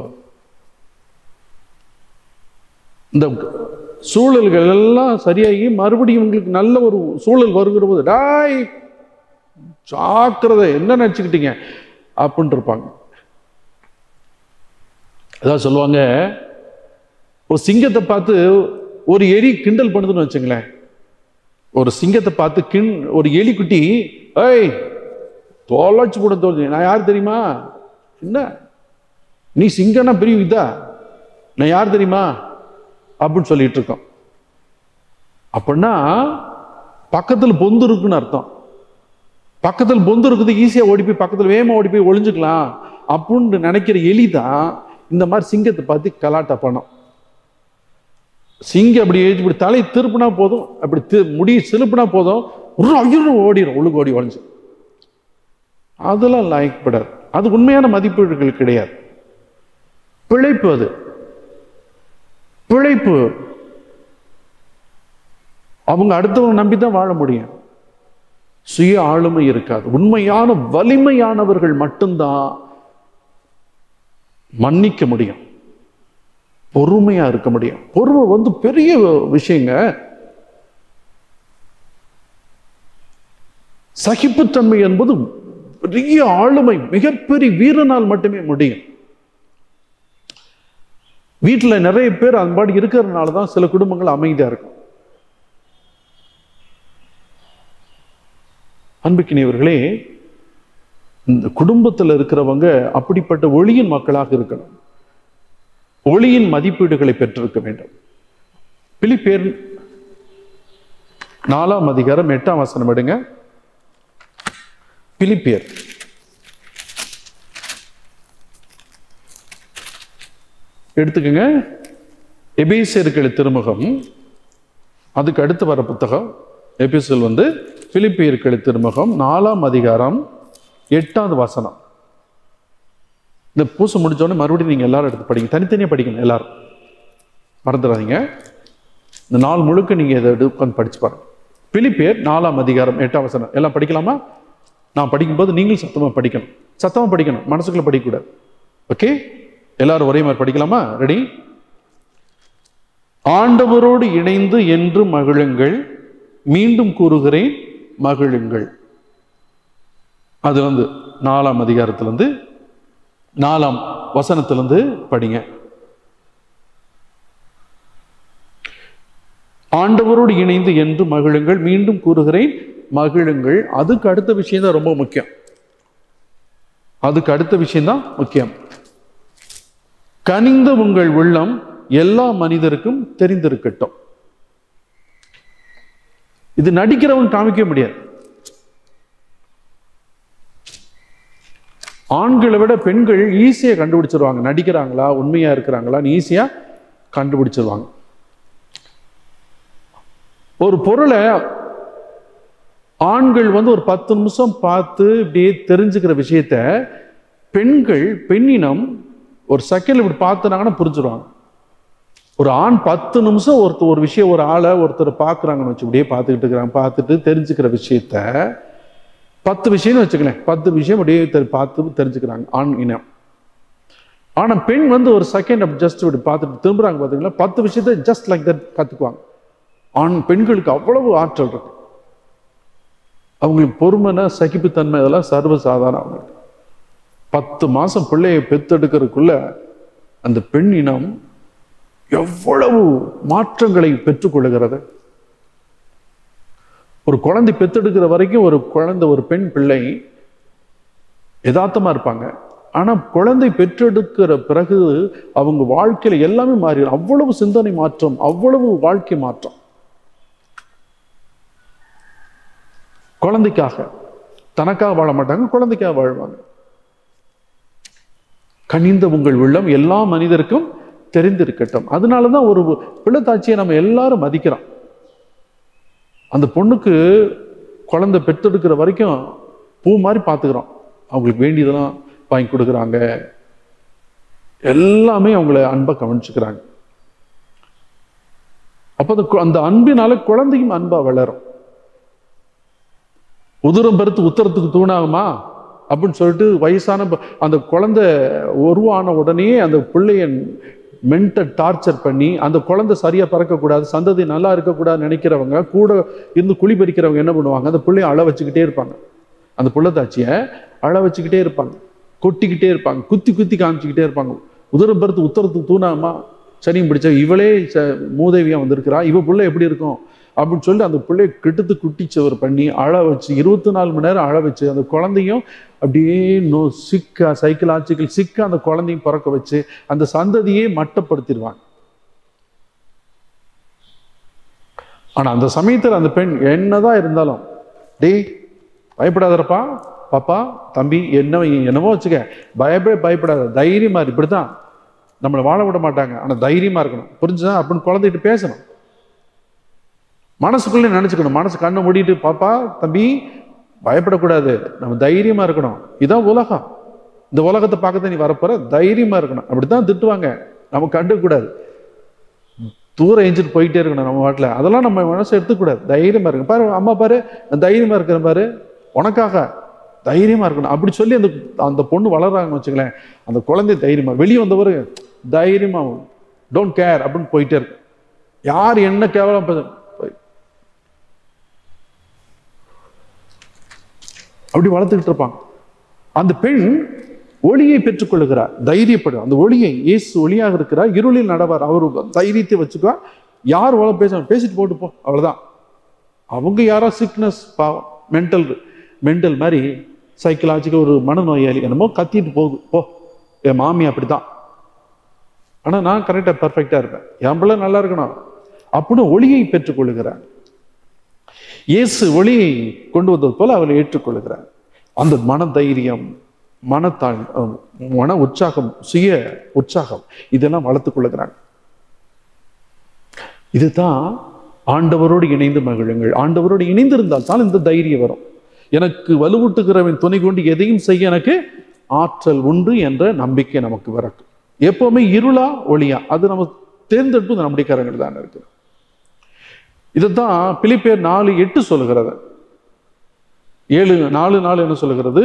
இந்த சூழல்கள் எல்லாம் சரியாகி மறுபடியும் உங்களுக்கு நல்ல ஒரு சூழல் வருகிற போது டாய் ஜாக்கிரதை என்ன நினச்சிக்கிட்டீங்க அப்படின்ட்டு இருப்பாங்க அதான் சொல்லுவாங்க ஒரு சிங்கத்தை பார்த்து ஒரு எலி கிண்டல் பண்ணுதுன்னு வச்சுங்களேன் ஒரு சிங்கத்தை பார்த்து கிண் ஒரு எலிக்குட்டி ஏய் தொலைச்சு போட தோணுது நான் யார் தெரியுமா என்ன நீ சிங்கம்னா பெரிய இதா நான் யார் தெரியுமா அப்படின்னு சொல்லிட்டு இருக்கோம் அப்படின்னா பக்கத்தில் பொந்து இருக்குன்னு அர்த்தம் பக்கத்தில் பொந்து இருக்குது ஈஸியாக ஓடி போய் பக்கத்தில் வேகமாக ஓடி போய் ஒளிஞ்சுக்கலாம் அப்படின்னு நினைக்கிற எலி தான் இந்த மாதிரி சிங்கத்தை பார்த்து கலாட்டா பண்ணும் சிங்கம் அப்படி ஏஜ் இப்படி தலை திருப்பினா போதும் அப்படி தி- முடி சிலுப்புனா போதும் ஒரு ஐயோ ஓடிடும் ஒழுங்கு ஓடி ஒழிஞ்சு அதெல்லாம் லாய்க்கப்படாது அது உண்மையான மதிப்பீடுகள் கிடையாது பிழைப்பு அது பிழைப்பு அவங்க அடுத்தவங்க நம்பி தான் வாழ முடியும் சுய ஆளுமை இருக்காது உண்மையான வலிமையானவர்கள் மட்டும்தான் மன்னிக்க முடியும் பொறுமையா இருக்க முடியும் பொறுமை வந்து பெரிய விஷயங்க சகிப்புத்தன்மை என்பது பெரிய ஆளுமை மிகப்பெரிய வீரனால் மட்டுமே முடியும் வீட்டுல நிறைய பேர் அந்த மாதிரி இருக்கிறதுனால தான் சில குடும்பங்கள் அமைதியா இருக்கும் அன்புக்கினியவர்களே இந்த குடும்பத்தில் இருக்கிறவங்க அப்படிப்பட்ட ஒளியின் மக்களாக இருக்கணும் ஒளியின் மதிப்பீடுகளை பெற்றிருக்க வேண்டும் பிலிப்பேர் நாலாம் அதிகாரம் எட்டாம் வசனம் எடுங்க பிலிப்பியர் எடுத்துக்கங்க எபேசியர்கள் திருமுகம் அதுக்கு அடுத்து வர புத்தகம் எபிசோல் வந்து பிலிப்பியர்கள் திருமுகம் நாலாம் அதிகாரம் எட்டாவது வசனம் இந்த பூசை முடிஞ்சோடனே மறுபடியும் நீங்கள் எல்லாரும் எடுத்து படிங்க தனித்தனியாக படிக்கணும் எல்லாரும் மறந்துடாதீங்க இந்த நாள் முழுக்க நீங்கள் இதை எடுத்து உட்காந்து படிச்சு பாருங்க பிலிப்பியர் நாலாம் அதிகாரம் எட்டாம் வசனம் எல்லாம் படிக்கலாமா நான் படிக்கும்போது நீங்களும் சத்தமாக படிக்கணும் சத்தமாக படிக்கணும் மனசுக்குள்ள படிக்கக்கூடாது ஓகே எல்லாரும் ஒரே மாதிரி படிக்கலாமா ரெடி ஆண்டவரோடு இணைந்து என்று மகிழுங்கள் மீண்டும் கூறுகிறேன் மகிழுங்கள் அது வந்து நாலாம் அதிகாரத்திலிருந்து நாலாம் வசனத்திலிருந்து படிங்க ஆண்டவரோடு இணைந்து என்று மகிழுங்கள் மீண்டும் கூறுகிறேன் மகிழுங்கள் அதுக்கு அடுத்த விஷயம் தான் ரொம்ப முக்கியம் அதுக்கு அடுத்த விஷயம் தான் முக்கியம் கனிந்த உங்கள் உள்ளம் எல்லா மனிதருக்கும் தெரிந்திருக்கட்டும் இது நடிக்கிறவன் காமிக்க முடியாது ஆண்களை விட பெண்கள் ஈஸியா கண்டுபிடிச்சிருவாங்க நடிக்கிறாங்களா உண்மையா இருக்கிறாங்களான்னு ஈஸியா கண்டுபிடிச்சிருவாங்க ஒரு பொருளை ஆண்கள் வந்து ஒரு பத்து நிமிஷம் பார்த்து இப்படியே தெரிஞ்சுக்கிற விஷயத்த பெண்கள் பெண்ணினம் ஒரு செகண்ட் இப்படி பார்த்துனாங்கன்னா புரிஞ்சிருவாங்க ஒரு ஆண் பத்து நிமிஷம் ஒருத்தர் ஒரு விஷயம் ஒரு ஆளை ஒருத்தர் பார்க்குறாங்கன்னு வச்சு இப்படியே பார்த்துக்கிட்டு இருக்கிறாங்க பார்த்துட்டு தெரிஞ்சுக்கிற விஷயத்த பத்து விஷயம்னு வச்சுக்கலேன் பத்து விஷயம் அப்படியே தெரி- பார்த்து தெரிஞ்சுக்கிறாங்க ஆண் இனம் ஆனா பெண் வந்து ஒரு செகண்ட் அப்படி ஜஸ்ட் இப்படி பார்த்துட்டு திரும்புறாங்க பார்த்தீங்களா பத்து விஷயத்த ஜஸ்ட் லைக் தட் கத்துக்குவாங்க ஆண் பெண்களுக்கு அவ்வளவு ஆற்றல் இருக்கு அவங்களுக்கு பொறுமைனா சகிப்புத்தன்மை இதெல்லாம் சர்வசாதாரணம் அவங்களுக்கு பத்து மாசம் பிள்ளையை பெத்தெடுக்கிறதுக்குள்ள அந்த பெண் இனம் எவ்வளவு மாற்றங்களை பெற்றுக்கொள்கிறது ஒரு குழந்தை பெத்தெடுக்கிற வரைக்கும் ஒரு குழந்தை ஒரு பெண் பிள்ளை யதார்த்தமா இருப்பாங்க ஆனா குழந்தை பெற்றெடுக்கிற பிறகு அவங்க வாழ்க்கையில எல்லாமே மாறிடும் அவ்வளவு சிந்தனை மாற்றம் அவ்வளவு வாழ்க்கை மாற்றம் குழந்தைக்காக தனக்காக வாழ மாட்டாங்க குழந்தைக்காக வாழ்வாங்க கனிந்த உங்கள் உள்ளம் எல்லா மனிதருக்கும் தெரிந்திருக்கட்டும் அதனாலதான் ஒரு பிள்ளைத்தாட்சியை நம்ம எல்லாரும் மதிக்கிறோம் அந்த பொண்ணுக்கு குழந்தை பெற்றெடுக்கிற வரைக்கும் பூ மாதிரி பார்த்துக்கிறோம் அவங்களுக்கு வேண்டியதெல்லாம் வாங்கி கொடுக்குறாங்க எல்லாமே அவங்கள அன்பை கவனிச்சுக்கிறாங்க அப்போ அந்த கு- அந்த அன்பினால குழந்தையும் அன்பா வளரும் உதிரம் பெருத்து உத்தரத்துக்கு தூணாகுமா அப்படின்னு சொல்லிட்டு வயசான ப- அந்த குழந்தை உருவான உடனே அந்த பிள்ளைய மென்டல் டார்ச்சர் பண்ணி அந்த குழந்தை சரியா பிறக்கக்கூடாது சந்ததி நல்லா இருக்கக்கூடாதுன்னு நினைக்கிறவங்க கூட இருந்து குழி பறிக்கிறவங்க என்ன பண்ணுவாங்க அந்த பிள்ளைய அழ வச்சுக்கிட்டே இருப்பாங்க அந்த புள்ளத்தாச்சியை அழ வச்சுக்கிட்டே இருப்பாங்க கொட்டிக்கிட்டே இருப்பாங்க குத்தி குத்தி காமிச்சுக்கிட்டே இருப்பாங்க உதிரம் பெருத்து உத்தரத்துக்கு தூணாமா சனியும் பிடிச்ச இவளே ச- மூதேவியா வந்திருக்கிறா இவ புள்ள எப்படி இருக்கும் அப்படின்னு சொல்லி அந்த பிள்ளைய கிட்டத்து குட்டிச்சவர் பண்ணி அழ வச்சு இருபத்தி நாலு மணி நேரம் அழ வச்சு அந்த குழந்தையும் அப்படியே நோ சிக்கா சைக்கலாஜிக்கல் சிக்கா அந்த குழந்தையும் பிறக்க வச்சு அந்த சந்ததியே மட்டப்படுத்திடுவாங்க ஆனா அந்த சமயத்துல அந்த பெண் என்னதான் இருந்தாலும் டேய் பயப்படாதப்பா பாப்பா தம்பி என்ன என்னவோ வச்சுக்க பயப்பட பயப்படாத தைரியமா இரு. இப்படித்தான் நம்மளை வாழ விட மாட்டாங்க ஆனா தைரியமா இருக்கணும் புரிஞ்சுதா அப்படின்னு குழந்தைகிட்ட பேசணும் மனசுக்குள்ளே நினைச்சுக்கணும் மனசு கண்ணை மூடிட்டு பாப்பா தம்பி பயப்படக்கூடாது நம்ம தைரியமா இருக்கணும் இதான் உலகம் இந்த உலகத்தை பார்க்க நீ வரப்போற தைரியமா இருக்கணும் அப்படித்தான் திட்டுவாங்க நம்ம கண்டுக்க கூடாது தூரம் எஞ்சிட்டு போயிட்டே இருக்கணும் நம்ம வாட்டில் அதெல்லாம் நம்ம மனசை எடுத்துக்கூடாது தைரியமா இருக்கு பாரு அம்மா பாரு நான் தைரியமா இருக்கிறேன் பாரு உனக்காக தைரியமா இருக்கணும் அப்படி சொல்லி அந்த அந்த பொண்ணு வளர்றாங்கன்னு வச்சுங்களேன் அந்த குழந்தை தைரியமா வெளியே வந்தவர் தைரியமா டோன்ட் கேர் அப்படின்னு போயிட்டே இருக்கு யார் என்ன கேவலம் பே- அப்படி வளர்த்துக்கிட்டு இருப்பாங்க அந்த பெண் ஒளியை பெற்றுக்கொள்ளுகிறார் தைரியப்படும் அந்த ஒளியை இயேசு ஒளியாக இருக்கிறார் இருளில் நடவார் அவர் தைரியத்தை வச்சுக்குவா யார் வள பேச பேசிட்டு போட்டு போ அவ்வளவுதான் அவங்க யாரோ சிக்னஸ் பாவம் மென்டல் மென்டல் மாதிரி சைக்கலாஜிக்கல் ஒரு மனநோயாளி என்னமோ கத்திட்டு போகுது போ என் மாமி அப்படிதான் ஆனா நான் கரெக்டா பர்ஃபெக்டா இருப்பேன் என் பிள்ளை நல்லா இருக்கணும் அப்படின்னு ஒளியை பெற்றுக்கொள்ளுகிறார் இயேசு ஒளியை கொண்டு வந்தது போல அவளை ஏற்றுக்கொள்கிறார் அந்த மன தைரியம் மனத்தாழ் அஹ், மன உற்சாகம் சுய உற்சாகம் இதெல்லாம் வளர்த்துக் கொள்ளுகிறாங்க இதுதான் ஆண்டவரோடு இணைந்து மகிழுங்கள் ஆண்டவரோடு இணைந்திருந்தால் தான் இந்த தைரியம் வரும் எனக்கு வலுவூட்டுகிறவன் துணை கொண்டு எதையும் செய்ய எனக்கு ஆற்றல் உண்டு என்ற நம்பிக்கை நமக்கு வரக்கும் எப்பவுமே இருளா ஒளியா அது நம்ம தேர்ந்தெடுப்பு நம்முடைய கரங்கள் தான் இருக்கு இதுதான் பிலிப்பேர் நாலு எட்டு சொல்லுகிறது ஏழு நாலு நாலு என்ன சொல்லுகிறது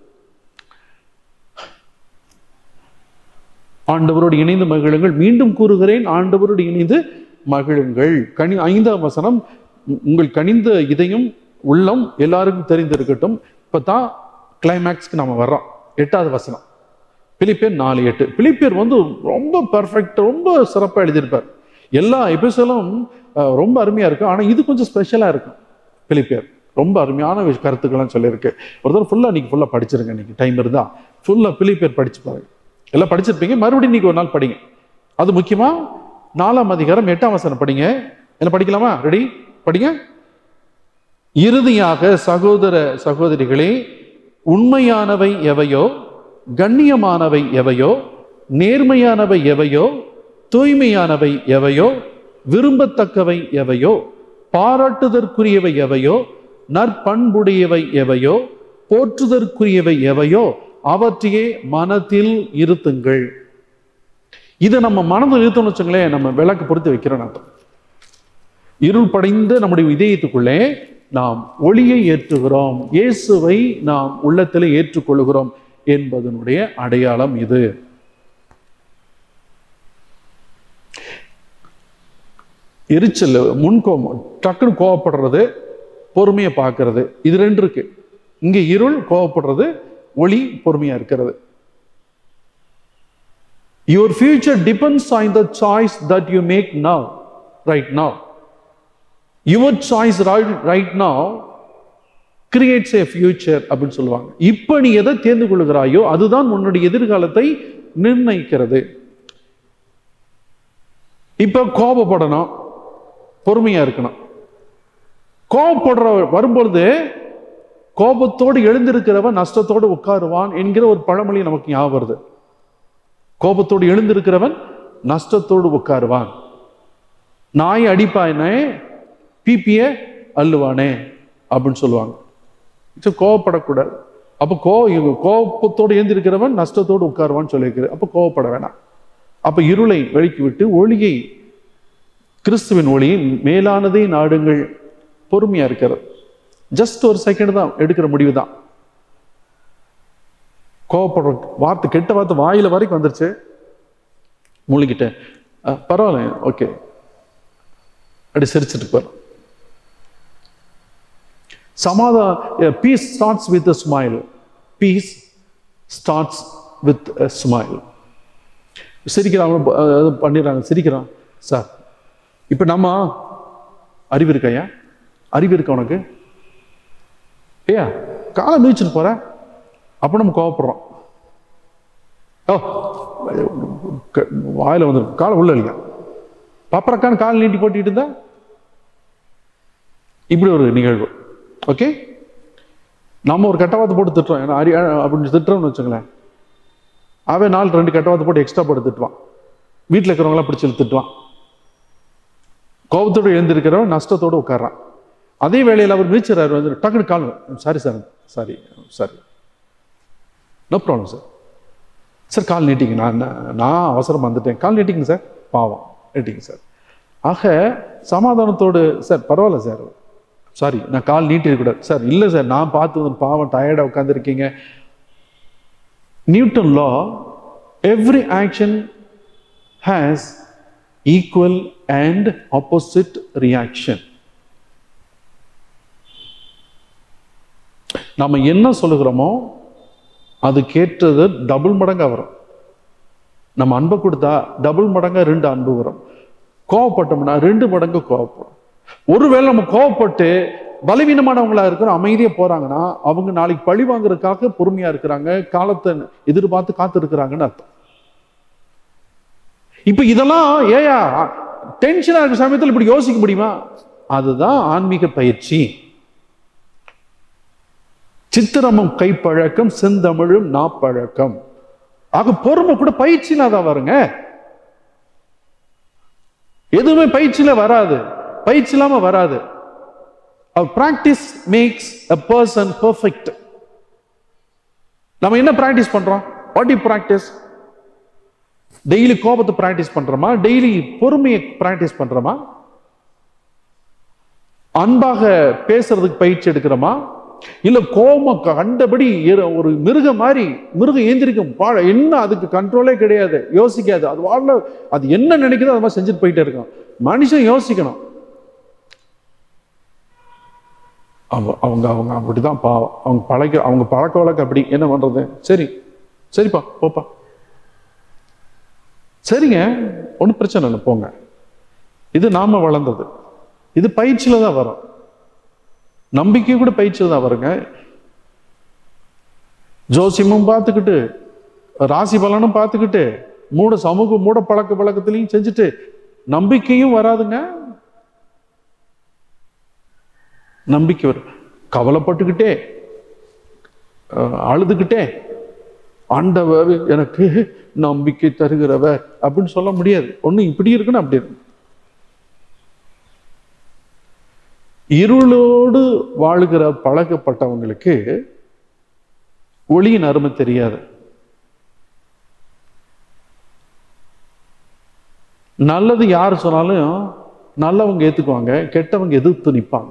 ஆண்டவரோடு இணைந்து மகிழுங்கள் மீண்டும் கூறுகிறேன் ஆண்டவரோடு இணைந்து மகிழுங்கள் கனி ஐந்தாம் வசனம் உ- உங்கள் கனிந்த இதயம் உள்ளம் எல்லாருக்கும் தெரிந்திருக்கட்டும் இப்பதான் கிளைமேக்ஸ்க்கு நம்ம வர்றோம் எட்டாவது வசனம் பிலிப்பேர் நாலு எட்டு பிலிப்பேர் வந்து ரொம்ப பர்ஃபெக்ட் ரொம்ப சிறப்பாக எழுதியிருப்பார் எல்லா எபிசோடும் ரொம்ப அருமையா இருக்கும் ஆனா இது கொஞ்சம் ஸ்பெஷலா இருக்கும் பிலிப்பேர் ரொம்ப அருமையான விஷ- கருத்துக்கள்லாம் சொல்லியிருக்கு ஒரு தடவை ஃபுல்லாக இன்னைக்கு ஃபுல்லாக படிச்சிருங்க இன்னைக்கு டைம் இருந்தா ஃபுல்லாக பிலிப்பேர் படிச்சு பாருங்க எல்லாம் படிச்சிருப்பீங்க மறுபடியும் இன்னைக்கு ஒரு நாள் படிங்க அது முக்கியமா நாலாம் அதிகாரம் எட்டாம் வசனம் படிங்க என்ன படிக்கலாமா ரெடி படிங்க இறுதியாக சகோதர சகோதரிகளே உண்மையானவை எவையோ கண்ணியமானவை எவையோ நேர்மையானவை எவையோ தூய்மையானவை எவையோ விரும்பத்தக்கவை எவையோ பாராட்டுதற்குரியவை எவையோ நற்பண்புடையவை எவையோ போற்றுதற்குரியவை எவையோ அவற்றையே மனத்தில் இருத்துங்கள் இதை நம்ம மனதில் இருத்தோம்னு வச்சுங்களேன் நம்ம விளக்கு பொறுத்து வைக்கிறோம் அர்த்தம் இருள் படைந்த நம்முடைய இதயத்துக்குள்ளே நாம் ஒளியை ஏற்றுகிறோம் இயேசுவை நாம் உள்ளத்தில் ஏற்றுக்கொள்கிறோம் என்பதனுடைய அடையாளம் இது எரிச்சல் முன்கோபம் டக்குன்னு கோவப்படுறது பொறுமையை பார்க்கறது இது ரெண்டு இருக்கு இங்க இருள் கோவப்படுறது ஒளி பொறுமையா இருக்கிறது your future depends on the choice that you make now right now your choice right now creates a future அப்படின்னு சொல்லுவாங்க இப்போ நீ எதை தேர்ந்து கொள்கிறாயோ அதுதான் உன்னுடைய எதிர்காலத்தை நிர்ணயிக்கிறது இப்போ கோபப்படணும் பொறுமையா இருக்கணும் கோபப்படுற வரும்பொழுது கோபத்தோடு எழுந்திருக்கிறவன் நஷ்டத்தோடு உட்காருவான் என்கிற ஒரு பழமொழி நமக்கு ஞாபகம் வருது கோபத்தோடு எழுந்திருக்கிறவன் நஷ்டத்தோடு உட்காருவான் நாய் அடிப்பானே பிபிய அள்ளுவானே அப்படின்னு சொல்லுவாங்க சரி, கோவப்படக்கூடாது அப்போ கோ கோபத்தோடு எழுந்திருக்கிறவன் நஷ்டத்தோடு உட்காருவான்னு சொல்லியிருக்கிறது அப்போ கோவப்பட வேணாம் அப்ப இருளை வெளிக்கி விட்டு ஒளியை கிறிஸ்துவின் ஒளியை மேலானதை நாடுங்கள் பொறுமையா இருக்கிறது ஜஸ்ட் ஒரு செகண்ட் தான் எடுக்கிற முடிவு தான் கோவப்படுற வார்த்தை கெட்ட வார்த்தை வாயில வரைக்கும் வந்துருச்சு மூழ்கிட்டேன் அஹ், பரவாயில்ல ஓகே அப்படி சிரிச்சிட்டு போறோம் சமாதா peace starts with smile peace starts with smile சிரிக்கிறாங்க அஹ், பண்ணிடுறாங்க சிரிக்கிறான் சார் இப்போ நம்ம அறிவு இருக்கையா அறிவு இருக்கா உனக்கு ஏயா காலை மிதிச்சுட்டு போற அப்போ நம்ம கோவப்படுறோம் ஓ க- வாயில வந்து காலை உள்ள இல்லையா பாப்பரக்கான கால் நீட்டி போட்டுக்கிட்டு இருந்தா இப்படி ஒரு நிகழ்வு ஓகே நம்ம ஒரு கட்டவாத்து போட்டு திட்டுறோம் ஏன்னா அரி அப்படின்னு திட்டுறோம்னு வச்சுங்களேன் அவன் நாள் ரெண்டு கட்டவாத்து போட்டு எக்ஸ்ட்ரா போட்டு திட்டுவான் வீட்டில் இருக்கிறவங்களாம் பிடிச்சி திட்டுவான் கோபத்தோடு எழுந்திருக்கிறவன் நஷ்டத்தோடு உட்கார்றான் அதே வேளையில் அவர் மீச்சுறாரு வந்து டக்குனு கால் sorry sir sorry sorry no problem sir sir கால் நீட்டிங்க நான் நான் நான் அவசரம் வந்துட்டேன் கால் நீட்டிங்க சார் பாவம் நீட்டிங்க சார் ஆக சமாதானத்தோடு சார் பரவாயில்ல சார் சாரி நான் கால் நீட்டிருக்கூடாது சார் இல்லை சார் நான் பார்த்து வந்து பாவம் டயர்டாக உட்காந்துருக்கீங்க Newton law every action has equal and opposite reaction நம்ம என்ன சொல்லுகிறோமோ அது கேட்டது டபுள் மடங்கா வரும் நம்ம அன்பை கொடுத்தா டபுள் மடங்கா ரெண்டு அன்பு வரும் கோவப்பட்டோம்னா ரெண்டு மடங்கு கோவப்படும் ஒருவேளை நம்ம கோவப்பட்டு பலவீனமானவங்களா இருக்கிறோம் அமைதியா போறாங்கன்னா அவங்க நாளைக்கு பழி வாங்குறதுக்காக பொறுமையா இருக்கிறாங்க காலத்தை எதிர்பார்த்து காத்து இருக்கிறாங்கன்னு அர்த்தம் இப்ப இதெல்லாம் ஏயா டென்ஷனா இருக்கிற சமயத்தில் இப்படி யோசிக்க முடியுமா அதுதான் ஆன்மீக பயிற்சி சித்திரமும் கைப்பழக்கம் செந்தமிழும் நாப்பழக்கம் ஆக பொறுமை கூட பயிற்சியில தான் வருங்க எதுவுமே பயிற்சியில வராது பயிற்சி இல்லாம வராது practice makes a person perfect நம்ம என்ன பிராக்டிஸ் பண்றோம் வாட் யூ பிராக்டிஸ் டெய்லி கோபத்தை பிராக்டிஸ் பண்றோமா டெய்லி பொறுமையை பிராக்டிஸ் பண்றோமா அன்பாக பேசுறதுக்கு பயிற்சி எடுக்கிறோமா இல்ல கோபம் கண்டபடி ஏற- ஒரு மிருகம் மாதிரி மிருகம் ஏந்திரிக்கும் வாழ என்ன அதுக்கு கண்ட்ரோலே கிடையாது யோசிக்காது அது வாழ அது என்ன நினைக்குதோ அது மாதிரி செஞ்சுட்டு போயிட்டே இருக்கும் மனுஷன் யோசிக்கணும் அவங்க அவங்க அவங்க அப்படிதான் பாவம் அவங்க பழக்க அவங்க பழக்க வழக்கம் அப்படி என்ன பண்றது சரி சரிப்பா போப்பா சரிங்க ஒன்றும் பிரச்சனை இல்லை போங்க இது நாம வளர்ந்தது இது பயிற்சியில தான் வரும் நம்பிக்கை கூட பயிற்சியில தான் வருங்க ஜோசியமும் பார்த்துக்கிட்டு ராசி பலனும் பார்த்துக்கிட்டு மூட சமூக மூட பழக்க பழக்கத்திலையும் செஞ்சுட்டு நம்பிக்கையும் வராதுங்க நம்பிக்கை வரும் கவலைப்பட்டுக்கிட்டே அஹ், அழுதுகிட்டே ஆண்டவர் எனக்கு நம்பிக்கை தருகிறவர் அப்படின்னு சொல்ல முடியாது ஒண்ணு இப்படி இருக்குன்னு அப்படி இருக்கு இருளோடு வாழுகிற பழக்கப்பட்டவங்களுக்கு ஒளியின் அருமை தெரியாது நல்லது யார் சொன்னாலும் நல்லவங்க ஏத்துக்குவாங்க கெட்டவங்க எதிர்த்து நிற்பாங்க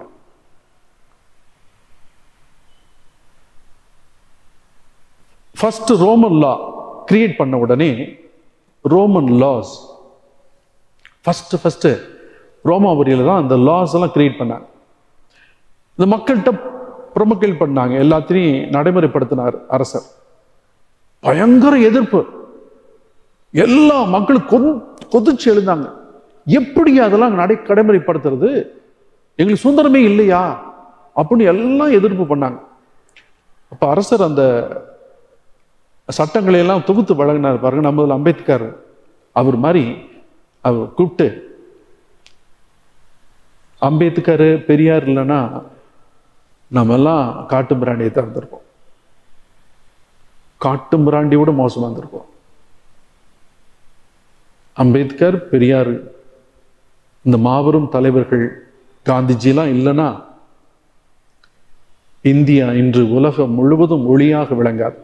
ஃபர்ஸ்ட் ரோமன் லா கிரியேட் பண்ண உடனே ரோமன் லாஸ் ஃபர்ஸ்ட் ஃபர்ஸ்ட் ரோமாபுரியில் தான் அந்த லாஸ் எல்லாம் கிரியேட் பண்ணாங்க இந்த மக்கள்கிட்ட ப்ரொமோக்கல் பண்ணாங்க எல்லாத்தையும் நடைமுறைப்படுத்தினார் அரசர் பயங்கர எதிர்ப்பு எல்லா மக்களும் கொந் கொதிச்சு எழுந்தாங்க எப்படி அதெல்லாம் நடை நடைமுறைப்படுத்துறது எங்களுக்கு சுதந்திரமே இல்லையா அப்படின்னு எல்லாம் எதிர்ப்பு பண்ணாங்க அப்ப அரசர் அந்த சட்டங்களை எல்லாம் தொகுத்து வழங்கினார் பாருங்க நம்ம அம்பேத்கர் அவர் மாதிரி அவர் கூப்பிட்டு அம்பேத்கர் பெரியார் இல்லைன்னா நம்ம எல்லாம் காட்டு பிராண்டியை தான் இருந்திருப்போம் காட்டு பிராண்டியோட மோசமா இருந்திருப்போம் அம்பேத்கர் பெரியார் இந்த மாபெரும் தலைவர்கள் காந்திஜிலாம் இல்லைன்னா இந்தியா இன்று உலகம் முழுவதும் ஒளியாக விளங்காது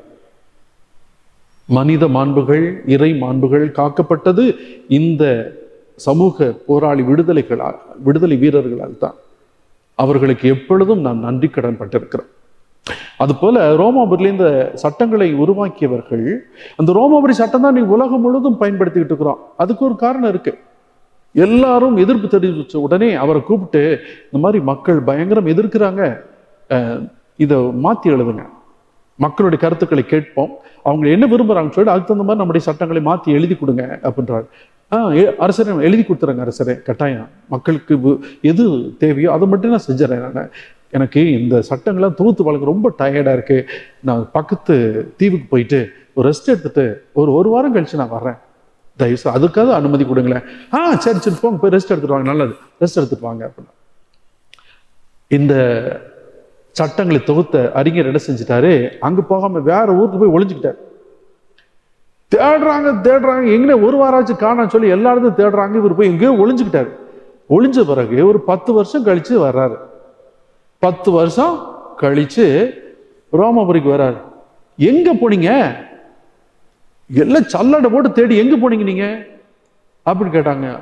மனித மாண்புகள் இறை மாண்புகள் காக்கப்பட்டது இந்த சமூக போராளி விடுதலைகளால் விடுதலை வீரர்களால் தான் அவர்களுக்கு எப்பொழுதும் நாம் நன்றி கடன் பட்டிருக்கிறோம் அதுபோல ரோமாபுரியில இந்த சட்டங்களை உருவாக்கியவர்கள் அந்த ரோமாபுரி சட்டம் தான் நீ உலகம் முழுவதும் பயன்படுத்திக்கிட்டு இருக்கிறோம் அதுக்கு ஒரு காரணம் இருக்கு எல்லாரும் எதிர்ப்பு தெரிவிச்ச உடனே அவரை கூப்பிட்டு இந்த மாதிரி மக்கள் பயங்கரம் எதிர்க்கிறாங்க அஹ், இதை மாத்தி எழுதுங்க மக்களுடைய கருத்துக்களை கேட்போம் அவங்க என்ன விரும்புறாங்கன்னு சொல்லிட்டு அதுக்கு தகுந்த மாதிரி நம்முடைய சட்டங்களை மாத்தி எழுதி கொடுங்க அப்படின்றாரு ஆ எ- அரசரே எழுதி கொடுத்துறேங்க அரசரே கட்டாயம் மக்களுக்கு வு- எது தேவையோ அதை மட்டும் நான் செஞ்சுறேன் நான் எனக்கு இந்த சட்டங்கள்லாம் தொகுத்து வழங்க ரொம்ப டயர்டா இருக்கு நான் பக்கத்து தீவுக்கு போயிட்டு ஒரு ரெஸ்ட் எடுத்துட்டு ஒரு ஒரு வாரம் கழிச்சு நான் வர்றேன் தயவுசெய்து அதுக்காக அனுமதி கொடுங்களேன் ஆ சரி சரி போங்க போய் ரெஸ்ட் எடுத்துட்டு வாங்க நல்லது ரெஸ்ட் எடுத்துட்டு வாங்க அப்படின்னா இந்த சட்டங்களை தொகுத்த அறிஞர் என்ன செஞ்சிட்டாரு அங்க போகாம வேற ஊருக்கு போய் ஒளிஞ்சுக்கிட்டாரு தேடுறாங்க தேடுறாங்க எங்கே ஒரு வாராச்சும் காணான்னு சொல்லி எல்லா இடத்தையும் தேடுறாங்க இவர் போய் எங்கேயோ ஒளிஞ்சுக்கிட்டாரு ஒளிஞ்ச பிறகு ஒரு பத்து வருஷம் கழிச்சு வர்றாரு பத்து வருஷம் கழிச்சு ரோமாபுரிக்கு வர்றாரு எங்க போனீங்க எல்லாம் சல்லடை போட்டு தேடி எங்க போனீங்க நீங்க அப்படி கேட்டாங்க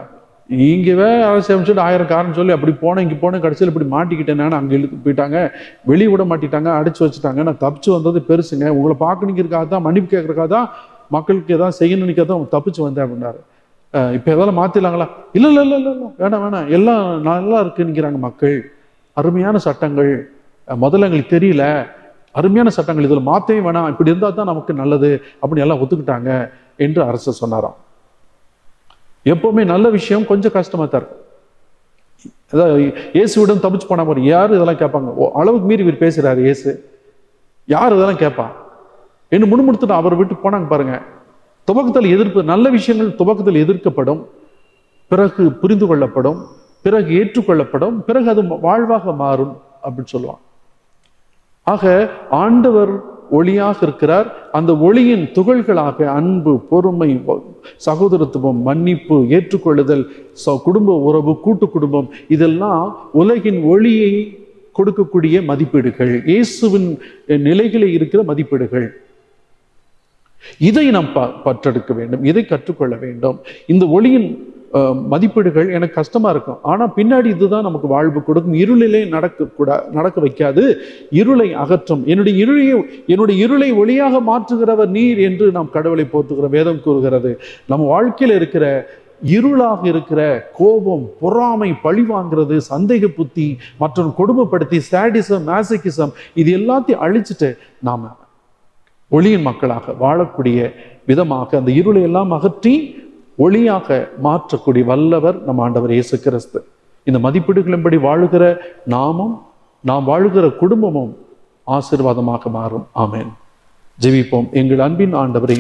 இங்கவே அரசு அமைச்சுட்டு ஆயிரம் காரணம் சொல்லி அப்படி போனேன் இங்கே போனேன் கடைசியில் இப்படி மாட்டிக்கிட்டேன் நான் அங்கே இழுத்து போயிட்டாங்க வெளியே விட மாட்டிட்டாங்க அடிச்சு வச்சுட்டாங்க நான் தப்பிச்சு வந்தது பெருசுங்க உங்களை பார்க்கணுங்கிறதுக்காக தான் மன்னிப்பு கேட்கறதுக்காக தான் மக்களுக்கு எதாவது செய்யணும்னு நினைக்காத தான் தப்பிச்சு வந்தேன் அப்படின்னாரு அஹ் இப்போ எதாவது மாத்திடலாங்களா இல்லை இல்லை இல்லை இல்லை இல்லை வேணாம் வேணாம் எல்லாம் நல்லா இருக்குன்னுங்கிறாங்க மக்கள் அருமையான சட்டங்கள் அஹ் முதல்ல எங்களுக்கு தெரியல அருமையான சட்டங்கள் இதில் மாற்றவே வேணாம் இப்படி இருந்தால் தான் நமக்கு நல்லது அப்படின்னு எல்லாம் ஒத்துக்கிட்டாங்க என்று அரசு சொன்னாராம் எப்பவுமே நல்ல விஷயம் கொஞ்சம் கஷ்டமா தான் இருக்கும் அதாவது இயேசுவிடம் தப்பிச்சு போன மாதிரி யார் இதெல்லாம் கேட்பாங்க ஓ, அளவுக்கு மீறி இவர் பேசுறாரு இயேசு யார் இதெல்லாம் கேட்பா என்று முணுமுணுத்துட்டு அவர் விட்டு போனாங்க பாருங்க துவக்கத்தில் எதிர்ப்பு நல்ல விஷயங்கள் துவக்கத்தில் எதிர்க்கப்படும் பிறகு புரிந்து கொள்ளப்படும் பிறகு ஏற்றுக்கொள்ளப்படும் பிறகு அது வாழ்வாக மாறும் அப்படின்னு சொல்லுவாங்க ஆக ஆண்டவர் ஒளியாக இருக்கிறார் அந்த ஒளியின் துகள்களாக அன்பு பொறுமை வ- சகோதரத்துவம் மன்னிப்பு ஏற்றுக்கொள்ளுதல் ச- குடும்ப உறவு கூட்டு குடும்பம் இதெல்லாம் உலகின் ஒளியை கொடுக்கக்கூடிய மதிப்பீடுகள் இயேசுவின் நிலைகளில் இருக்கிற மதிப்பீடுகள் இதை நாம் ப- பற்றெடுக்க வேண்டும் இதை கற்றுக்கொள்ள வேண்டும் இந்த ஒளியின் அஹ், மதிப்பீடுகள் எனக்கு கஷ்டமா இருக்கும் ஆனா பின்னாடி இதுதான் நமக்கு வாழ்வு கொடுக்கும் இருளிலே நடக்க கூட நடக்க வைக்காது இருளை அகற்றும் என்னுடைய இருளையை என்னுடைய இருளை ஒளியாக மாற்றுகிறவர் நீர் என்று நாம் கடவுளை போற்றுகிற வேதம் கூறுகிறது நம்ம வாழ்க்கையில் இருக்கிற இருளாக இருக்கிற கோபம் பொறாமை பழி வாங்குறது சந்தேக புத்தி மற்றும் கொடுமைப்படுத்தி சாடிசம் மேசக்கிசம் இது எல்லாத்தையும் அழிச்சிட்டு நாம ஒளியின் மக்களாக வாழக்கூடிய விதமாக அந்த இருளை எல்லாம் அகற்றி ஒளியாக மாற்றக்கூடிய வல்லவர் நம் ஆண்டவர் இயேசு கிறிஸ்து இந்த மதிப்பீடுகளின்படி வாழுகிற நாமும் நாம் வாழுகிற குடும்பமும் ஆசீர்வாதமாக மாறும் ஆமென் ஜெபிப்போம் எங்கள் அன்பின் ஆண்டவரே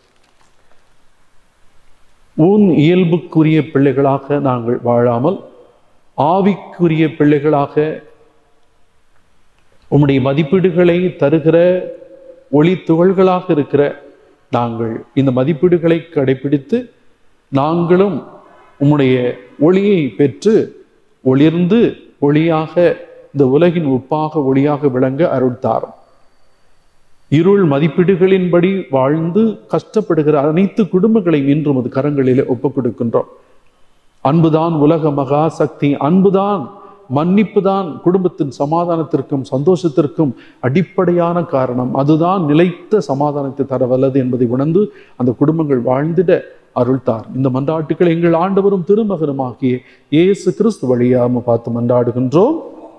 உன் இயல்புக்குரிய பிள்ளைகளாக நாங்கள் வாழாமல் ஆவிக்குரிய பிள்ளைகளாக உம்முடைய மதிப்பீடுகளை தருகிற ஒளி துகள்களாக இருக்கிற நாங்கள் இந்த மதிப்பீடுகளை கடைபிடித்து நாங்களும் உம்முடைய ஒளியை பெற்று ஒளிர்ந்து ஒளியாக இந்த உலகின் உப்பாக ஒளியாக விளங்க அருள்தாரும் இருள் மதிப்பீடுகளின்படி வாழ்ந்து கஷ்டப்படுகிற அனைத்து குடும்பங்களையும் இன்றும் அது கரங்களிலே ஒப்புக் கொடுக்கின்றோம் அன்புதான் உலக மகா சக்தி அன்புதான் மன்னிப்புதான் குடும்பத்தின் சமாதானத்திற்கும் சந்தோஷத்திற்கும் அடிப்படையான காரணம் அதுதான் நிலைத்த சமாதானத்தை தர வல்லது என்பதை உணர்ந்து அந்த குடும்பங்கள் வாழ்ந்திட அருள்தார் இந்த மன்றாட்டுக்களை எங்கள் ஆண்டவரும் திருமகனுமாகிய இயேசு கிறிஸ்து வழியாம பார்த்து மன்றாடுகின்றோம்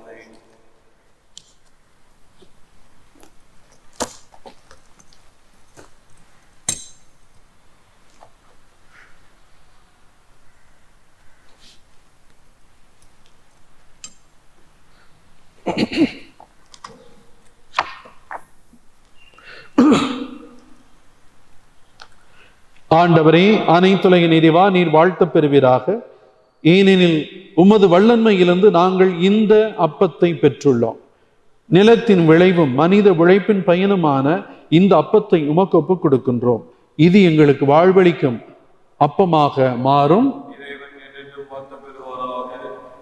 ஆண்டவரே அனைத்துலக நிறைவா நீர் வாழ்த்த பெறுவீராக ஏனெனில் உமது வல்லன்மையிலிருந்து நாங்கள் இந்த அப்பத்தை பெற்றுள்ளோம் நிலத்தின் விளைவும் மனித உழைப்பின் பயனுமான இந்த அப்பத்தை உமக்கு ஒப்புக் கொடுக்கின்றோம் இது எங்களுக்கு வாழ்வளிக்கும் அப்பமாக மாறும்
இறைவன் என்று பார்த்த பெறுவாராக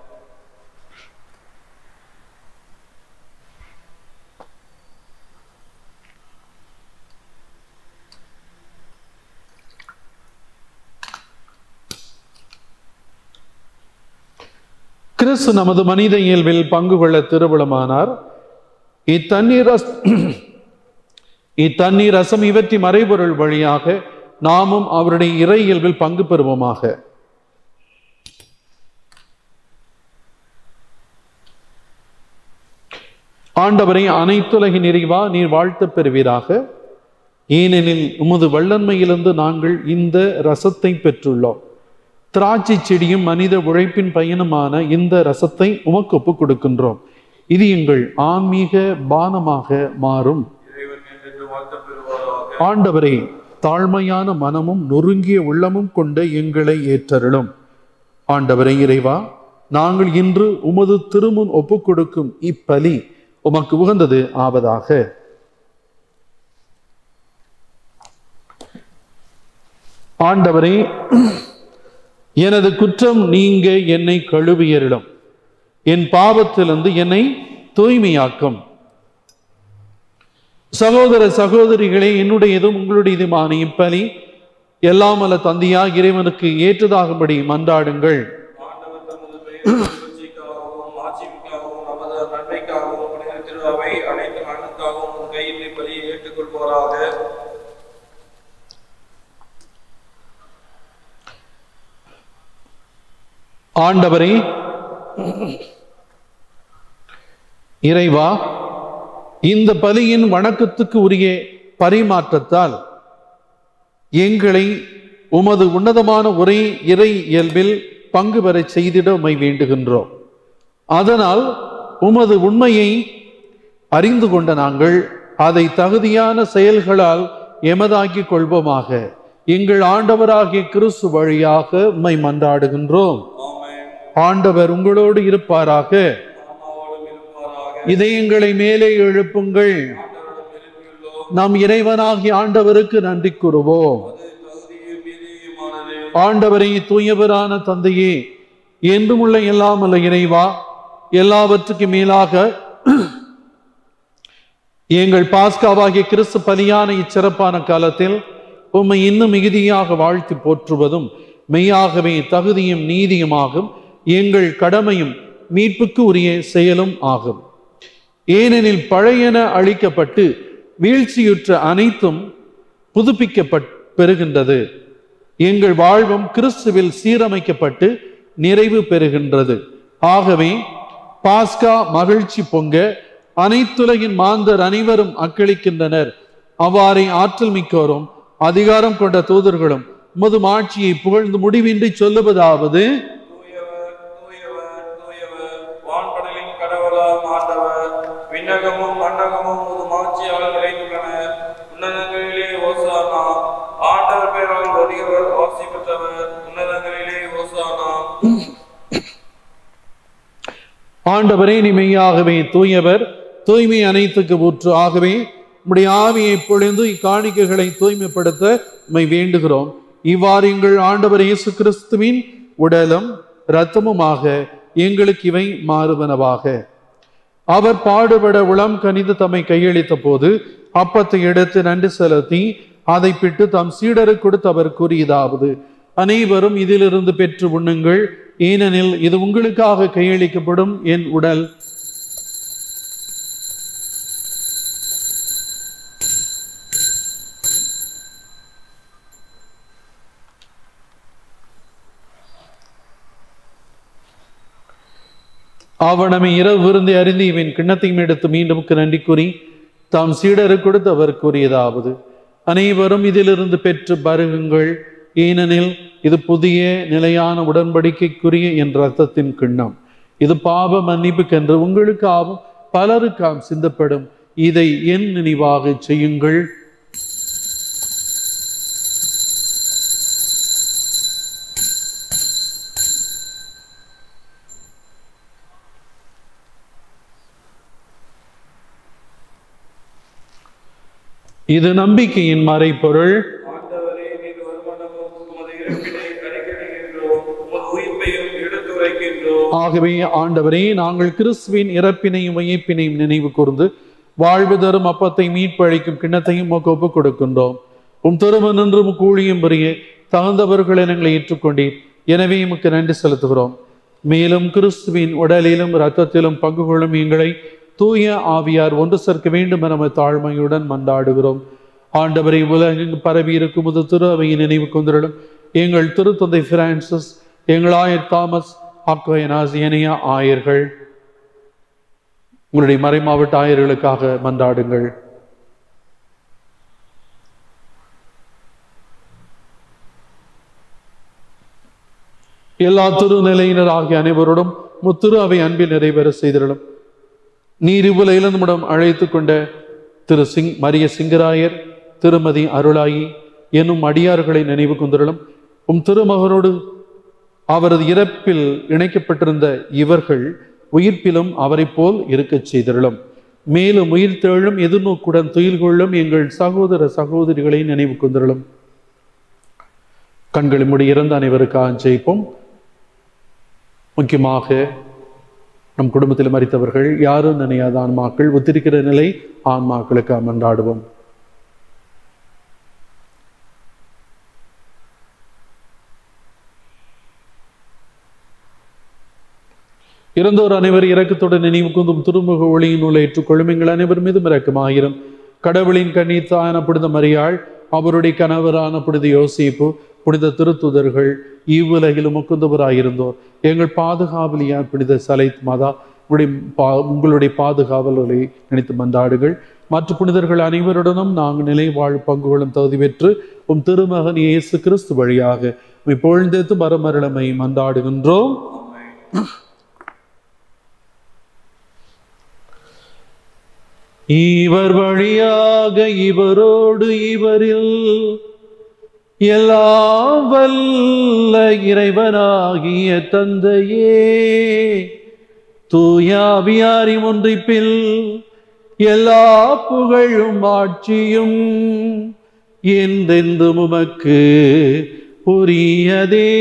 கிறிஸ்து நமது மனித இயல்பில் பங்கு கொள்ள திருவிழமானார் இத்தண்ணீர் ரஸ்- இத்தண்ணீர் ரசம் இவற்றி மறைபொருள் வழியாக நாமும் அவருடைய இறை இயல்பில் பங்கு பெறுவோமாக ஆண்டவரை அனைத்துலகின் நிறைவா நீர் வாழ்த்தப் பெறுவீராக ஏனெனில் உமது வல்லன்மையிலிருந்து நாங்கள் இந்த ரசத்தை பெற்றுள்ளோம் திராட்சை செடியும் மனித உழைப்பின் பயனுமான இந்த ரசத்தை உமக்கு ஒப்புக் கொடுக்கின்றோம் இது எங்கள் ஆன்மீக பானமாக மாறும்
இறைவன் என்று வாழ்த்த பெறுவாராக
ஆண்டவரே தாழ்மையான மனமும் நொறுங்கிய உள்ளமும் கொண்ட எங்களை ஏற்றருளும் ஆண்டவரே இறைவா நாங்கள் இன்று உமது திருமுன் ஒப்புக் கொடுக்கும் இப்பலி உமக்கு உகந்தது ஆவதாக ஆண்டவரே எனது குற்றம் நீங்க என்னை கழுவியரிடம் என் பாவத்திலிருந்து என்னை தூய்மையாக்கும் சகோதர சகோதரிகளே என்னுடையதும் உங்களுடையதுமான இப்பலி எல்லாம் அல்ல தந்தையா இறைவனுக்கு ஏற்றதாகும்படி மன்றாடுங்கள்
புகழ்ச்சிக்காகவும் ஆட்சிக்காகவும் நமது நன்மைக்காகவும் புனித திருவாவை அனைத்து நலனுக்காகவும் உன் கையில் பலியை ஏற்றுக்கொள்வோராக
ஆண்டவரே இறைவா இந்த பலியின் வணக்கத்துக்கு உரிய பரிமாற்றத்தால் எங்களை உமது உன்னதமான ஒரே இறை இயல்பில் பங்கு பெறச் செய்திட உம்மை வேண்டுகின்றோம் அதனால் உமது உண்மையை அறிந்து கொண்ட நாங்கள் அதை தகுதியான செயல்களால் எமதாக்கிக் கொள்வோமாக எங்கள் ஆண்டவராகிய கிறிஸ்து வழியாக உம்மை மன்றாடுகின்றோம்
ஆமென்
ஆண்டவர் உங்களோடு இருப்பாராக
அம்மாவோடும் இருப்பாராக
இதயங்களை மேலே எழுப்புங்கள்
ஆண்டவரிடம் எழுப்பியுள்ளோம்
நாம் இறைவனாகிய ஆண்டவருக்கு நன்றி கூறுவோம்
அது தகுதியும் நீதியுமானது
ஆண்டவரை தூயவரான தந்தையே என்றும் உள்ள எல்லாம் அல்ல இறைவா எல்லாவற்றுக்கும் மேலாக எங்கள் பாஸ்காவாகிய கிறிஸ்து பலியான இச்சிறப்பான காலத்தில் உம்மை இன்னும் மிகுதியாக வாழ்த்தி போற்றுவதும் மெய்யாகவே தகுதியும் நீதியுமாகும் எங்கள் கடமையும் மீட்புக்கு உரிய செயலும் ஆகும் ஏனெனில் பழையன அழிக்கப்பட்டு வீழ்ச்சியுற்ற அனைத்தும் புதுப்பிக்கப்பட் பெறுகின்றது எங்கள் வாழ்வும் கிறிஸ்துவில் சீரமைக்கப்பட்டு நிறைவு பெறுகின்றது ஆகவே பாஸ்கா மகிழ்ச்சி பொங்க அனைத்துலகின் மாந்தர் அனைவரும் அக்களிக்கின்றனர் அவ்வாறே ஆற்றல் மிக்கோரும் அதிகாரம் கொண்ட தூதர்களும் உமது ஆட்சியை புகழ்ந்து முடிவின்றி சொல்லுவதாவது
தூயவர் தூயவர் தூயவர் வான்படலின் கடவுளாம் ஆண்டவர் விண்ணகமும் மண்ணகமும் ஒரு மாட்சியால் நிறைந்துள்ளன உன்னதங்களிலே ஓசானா ஆண்டவர் பெயரால் வருகிறவர் ஆசி பெற்றவர் உன்னதங்களிலே ஓசானா
ஆண்டவரே நீ மெய்யாகவே தூயவர் தூய்மை அனைத்துக்கு ஊற்று ஆகவே உம்முடைய ஆவியை பொழிந்து இக்காணிக்கைகளை தூய்மைப்படுத்த உம்மை வேண்டுகிறோம் இவ்வாறு எங்கள் ஆண்டவர் இயேசு கிறிஸ்துவின் உடலும் இரத்தமுமாக எங்களுக்கு இவை மாறுவனவாக அவர் பாடுபட உளம் கனிந்து தம்மை கையளித்த போது அப்பத்தை எடுத்து நன்றி செலுத்தி அதை பிட்டு தம் சீடருக்கு கொடுத்து அவர் கூறியதாவது அனைவரும் இதிலிருந்து பெற்று உண்ணுங்கள் ஏனெனில் இது உங்களுக்காக கையளிக்கப்படும் என் உடல் அவனமை இரவு விருந்தை அறிந்து இவன் கிண்ணத்தையும் எடுத்து மீண்டும்க்கு நன்றி கூறி தாம் சீடருக்கு கொடுத்து அவர் கூறியதாவது அனைவரும் இதிலிருந்து பெற்று பருகுங்கள் ஏனெனில் இது புதிய நிலையான உடன்படிக்கைக்குரிய என் ரத்தத்தின் கிண்ணம் இது பாவ மன்னிப்புக்கென்று உங்களுக்காகவும் பலருக்காம் சிந்தப்படும் இதை என் நினைவாக செய்யுங்கள் இது நம்பிக்கையின் மறைப்பொருள்
ஆண்டவரே நீர் வருமானமும் உமது இறப்பினை அறிக்கையிடுகின்றோம் உமது உயிர்ப்பையும் எடுத்துரைக்கின்றோம்
ஆகவே ஆண்டவரே நாங்கள் கிறிஸ்துவின் இறப்பினையும் உயிர்ப்பினையும் நினைவு கூர்ந்து வாழ்வு தரும் அப்பத்தை மீட்பளிக்கும் கிண்ணத்தையும் உமக்கு ஒப்புக் கொடுக்கின்றோம் உம் திருமன் நின்றும் கூலியும் புரிய தகுந்தவர்களை எங்களை ஏற்றுக்கொண்டீர் எனவே உமக்கு நன்றி செலுத்துகிறோம் மேலும் கிறிஸ்துவின் உடலிலும் இரத்தத்திலும் பங்கு கொள்ளும் எங்களை தூய ஆவியார் ஒன்று சேர்க்க வேண்டும் என நமது தாழ்மையுடன் மன்றாடுகிறோம் ஆண்டவரை உலகெங்கு பரவி இருக்கும் முது திரு அவையின் நினைவு கொண்டிருடும் எங்கள் திருத்தந்தை பிரான்சிஸ் எங்கள் ஆயர் தாமஸ் அக்கோயனாஸ் ஏனைய ஆயர்கள் உங்களுடைய மறைமாவட்ட ஆயர்களுக்காக மன்றாடுங்கள் எல்லா திருநிலையினர் ஆகிய அனைவரோடும் முத்திரு அவை அன்பில் நிறைவேற செய்திருளும் நீர் இவ்வுலையில நம்மிடம் அழைத்து கொண்ட திரு சிங் மரிய சிங்கராயர் திருமதி அருளாயி என்னும் அடியார்களை நினைவு கொண்டிருளும் உம் திருமகனோடு அவரது இறப்பில் இணைக்கப்பட்டிருந்த இவர்கள் உயிர்ப்பிலும் அவரைப் போல் இருக்கச் செய்திருளும் மேலும் உயிர் தேழும் எதிர்நோக்குடன் துயில் கொள்ளும் எங்கள் சகோதர சகோதரிகளை நினைவு கொண்டிருளும் கண்களை மூடி இறந்த அனைவருக்காக ஜெயிப்போம் முக்கியமாக நம் குடும்பத்தில் மறித்தவர்கள் யாரும் நினையாத ஆன்மாக்கள் ஒத்திருக்கிற நிலை ஆன்மாக்களுக்கு மன்றாடுவோம் இறந்தோர் அனைவர் இரக்கத்துடன் நினைவு கூந்தும் திருமுக ஒளியின் உள்ள ஏற்றுக்கொள்ளும் எங்கள் அனைவர் மீதும் இரக்கமாயிரும் கடவுளின் கண்ணீத்தான புனித மரியாள் அவருடைய கணவரான புனித யோசிப்பு புனித திருத்துதர்கள் இவ்வுலகிலும் முக்குந்தவராயிருந்தோர் எங்கள் பாதுகாவலியார் புனித சலைத் மாதா உங்களுடைய பா உங்களுடைய பாதுகாவல்களை நினைத்து மன்றாடுகள் மற்ற புனிதர்கள் அனைவருடனும் நாங்கள் நிலை வாழ் பங்குகளும் தகுதி பெற்று உம் திருமகன் இயேசு கிறிஸ்து வழியாக இப்பொழுந்தேத்து மரமருளமை மன்றாடுகின்றோம் இவர் வழியாக இவரோடு இவரில் எல்லாம் வல்ல இறைவனாகிய தந்தையே தூயாவியாரி ஒன்றிப்பில் எல்லா புகழும் ஆட்சியும் என்றென்றும் உமக்கு புரியதே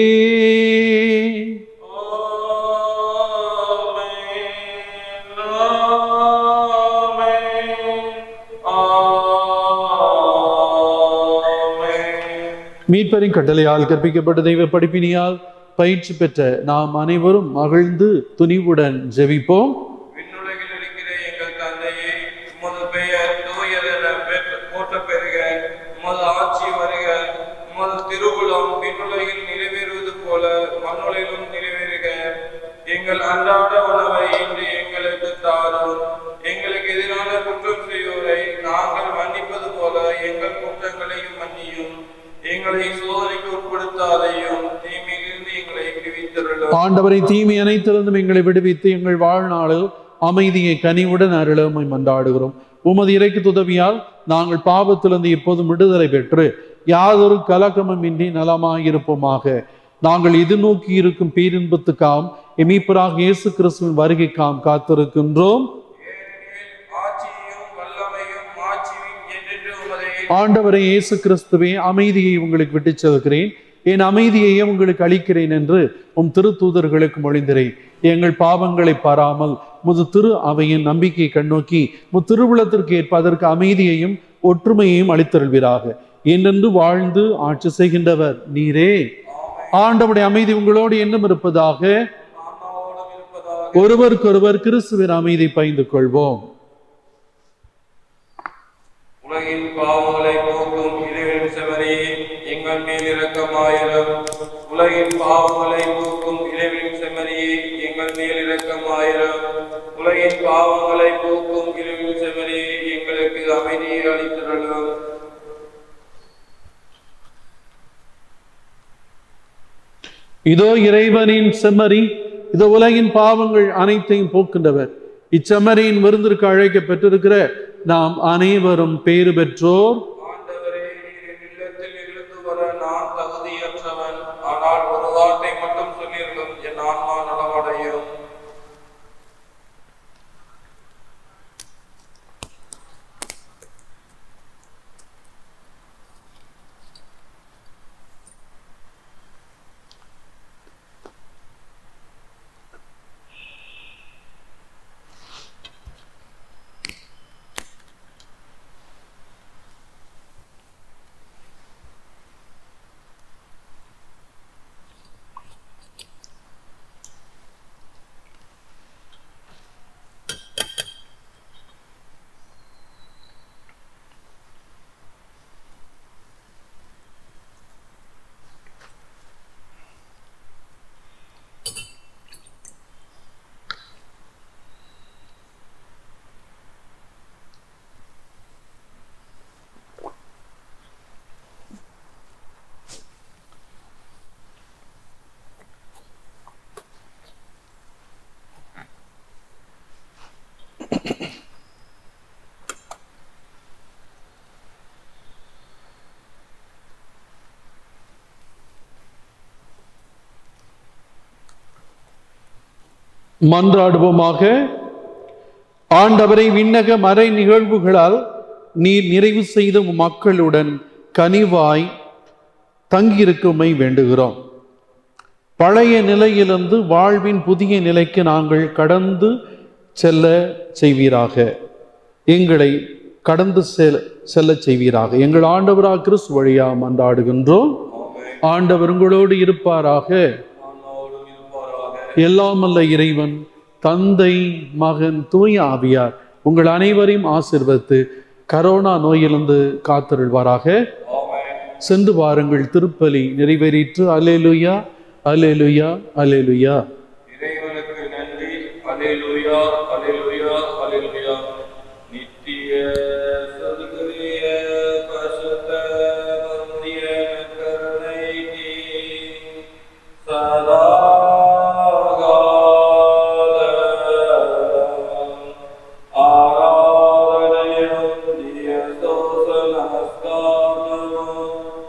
மீட்பரின் கட்டளையால் கற்பிக்கப்பட்ட தெய்வ படிப்பினியால் பயிற்சி பெற்ற நாம் அனைவரும் மகிழ்ந்து துணிவுடன் ஜெபிப்போம்
விண்ணுலகில் இருக்கிற எங்கள் தந்தையே உமது பெயர் தூயதென பெற்ற- போற்றப் பெறுக உமது ஆட்சி வருக உமது திருவுளம் விண்ணுலகில் நிறைவேறுவது போல மண்ணுலகிலும் நிறைவேறுக எங்கள் அன்றாட உணவை இன்று எங்களுக்கு தாரும் எங்களுக்கு எதிரான குற்றம் செய்வோரை நாங்கள் மன்னிப்பது போல எங்கள் குற்றங்களையும் மன்னியும் எங்களை சோதனைக்கு உட்படுத்தாதையும் தீமையிலிருந்து எங்களை விடுவித்தருளும்
ஆண்டவரை தீமை அனைத்திலிருந்தும் எங்களை விடுவித்து எங்கள் வாழ்நாளில் அமைதியை கனிவுடன் அருளமை மன்றாடுகிறோம் உமது இறைக்கு உதவியால் நாங்கள் பாவத்திலிருந்து எப்போதும் விடுதலை பெற்று யாதொரு கலக்கமும் இன்றி நலமாயிருப்போமாக நாங்கள் எதிர்நோக்கி இருக்கும் பேரின்பத்துக்காம் எமீப்பராக இயேசு கிறிஸ்துவின் வருகைக்காம் காத்திருக்கின்றோம்
ஏனெனில் ஆட்சியும் வல்லமையும் மாட்சியும் என்றென்று உமதே
ஆண்டவரை இயேசு கிறிஸ்துவே அமைதியை உங்களுக்கு விட்டுச் செல்கிறேன் என் அமைதியையே உங்களுக்கு அளிக்கிறேன் என்று உம் திருத்தூதர்களுக்கு மொழிந்திரேன் எங்கள் பாவங்களை பாராமல் முது திரு அவையின் நம்பிக்கை கண்ணோக்கி முத் திருவுளத்திற்கு ஏற்ப அதற்கு அமைதியையும் ஒற்றுமையையும் அளித்தருள்வீராக என்றென்று வாழ்ந்து ஆட்சி செய்கின்றவர் நீரே ஆண்டவருடைய அமைதி உங்களோடு என்னும் இருப்பதாக
ஆன்மாவோடும் இருப்பதாக
ஒருவருக்கொருவர் கிறிஸ்துவின் அமைதி பகிர்ந்து கொள்வோம்
உலகின் பாவங்களை போக்கும் இறைவனின் செவரே எங்கள் மேல் இரக்கமாயிரம் உலகின் பாவங்களை போக்கும் இறைவனின் செமரியே எங்கள் மேல் இரக்கமாயிரம் உலகின் பாவங்களை போக்கும் இறைவனின் செமரியே எங்களுக்கு அமைதியை அளித்திரளும்
இதோ இறைவனின் செம்மறி இதோ உலகின் பாவங்கள் அனைத்தையும் போக்கின்றவர் இச்செம்மறியின் விருந்திற்கு அழைக்க பெற்றிருக்கிற நாம் அனைவரும் பேறு பெற்றோர்
ஆண்டவரே நீர் என் இல்லத்தில் இருந்து வர நான் தகுதியற்றவன் ஆனால் ஒரு வார்த்தை மட்டும் சொல்லியிருக்கும் என் ஆன்மா நலமடையும்
மன்றாடுவோமாக ஆண்டவரை விண்ணக மறை நிகழ்வுகளால் நீர் நிறைவு செய்த உம் மக்களுடன் கனிவாய் தங்கியிருக்குமை வேண்டுகிறோம் பழைய நிலையிலிருந்து வாழ்வின் புதிய நிலைக்கு நாங்கள் கடந்து செல்ல செய்வீராக எங்களை கடந்து செல் செல்ல செய்வீராக எங்கள் ஆண்டவராக கிறிஸ்து வழியா மன்றாடுகின்றோம் ஆண்டவர் உங்களோடு இருப்பாராக
ஆன்மாவோடும் இருப்பாராக
எல்லாம் அல்ல இறைவன் தந்தை மகன் தூய ஆவியார் உங்கள் அனைவரையும் ஆசிர்வத்து கரோனா நோயிலிருந்து காத்தருள்வாராக சென்று வாருங்கள் திருப்பலி நிறைவேறிற்று அலேலுயா அலேலுயா அலேலுயா
இறைவனுக்கு நன்றி அலேலுயா அலேலுயா அலேலுயா நித்திய சதுகரிய பசுத்த மந்திய கருணைக்கு சதா ஆராதனையும் திய தோச நமஸ்காரமும்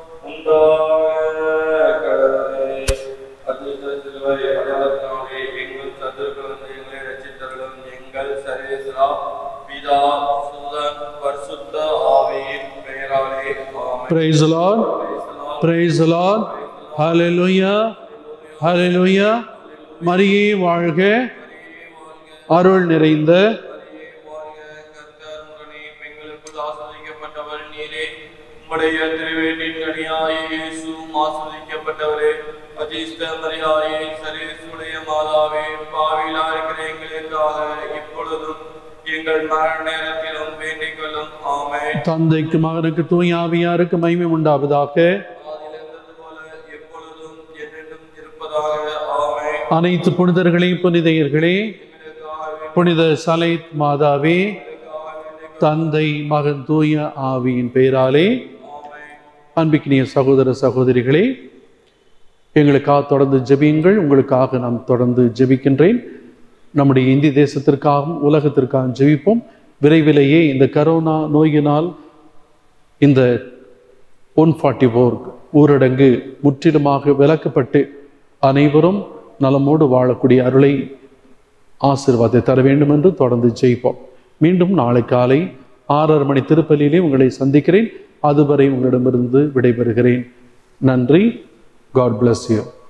உண்டாக கடவுளே அதிர்ஷ்ட சிலுவை அடையாளத்தினாலே எங்கள் சத்துருக்களும் எங்களை ரசித்தர்களும் எங்கள் சரேசரா பிதா சுதன் பரிசுத்த ஆவியின் பெயராலே ஆமென்.
பிரைஸ் லார்ட் பிரைஸ் லார்ட் ஹalleluya ஹalleluya மரியே வாழ்க அருள் நிறைந்த
மரியே வாழ்க, கர்த்தர் உடனே பெண்களுக்குள் ஆசீர்வதிக்கப்பட்டவள் நீரே. உம்முடைய திருவேற்றின் கனியாய இயேசுவும் ஆசீர்வதிக்கப்பட்டவரே. அதிர்ஷ்ட மரியாயே, சரேசுடைய மாதாவே, பாவிகளா இருக்கிற எங்களுக்காக இப்பொழுதும் எங்கள் மரண நேரத்திலும் வேண்டிக் கொள்ளும் ஆமென்
தந்தைக்கு மகனுக்கு தூய ஆவியாருக்கு மகிமை உண்டாவதாக
ஆதியில் இருந்தது போல எப்பொழுதும் என்றென்றும் இருப்பதாக ஆமென்
அனைத்து புனிதர்களையும் புனிதையர்களே புனித சலைத் மாதாவே தந்தை மகன் தூய ஆவியின் பெயராலே அன்பிக்கினிய சகோதர சகோதரிகளே எங்களுக்காக தொடர்ந்து ஜெபியுங்கள் உங்களுக்காக நாம் தொடர்ந்து ஜெபிக்கின்றேன் நம்முடைய இந்திய தேசத்திற்காகவும் உலகத்திற்காகவும் ஜெபிப்போம் விரைவிலேயே இந்த கரோனா நோயினால் இந்த ஒன் ஃபார்ட்டி ஃபோர் ஊரடங்கு முற்றிலுமாக விலக்கப்பட்டு அனைவரும் நலமோடு வாழக்கூடிய அருளை ஆசீர்வாதத்தை தர வேண்டும் என்று தொடர்ந்து ஜெயிப்போம் மீண்டும் நாளை காலை ஆறரை மணி திருப்பலியிலே உங்களை சந்திக்கிறேன் அதுவரை உங்களிடமிருந்து விடைபெறுகிறேன் நன்றி காட் bless you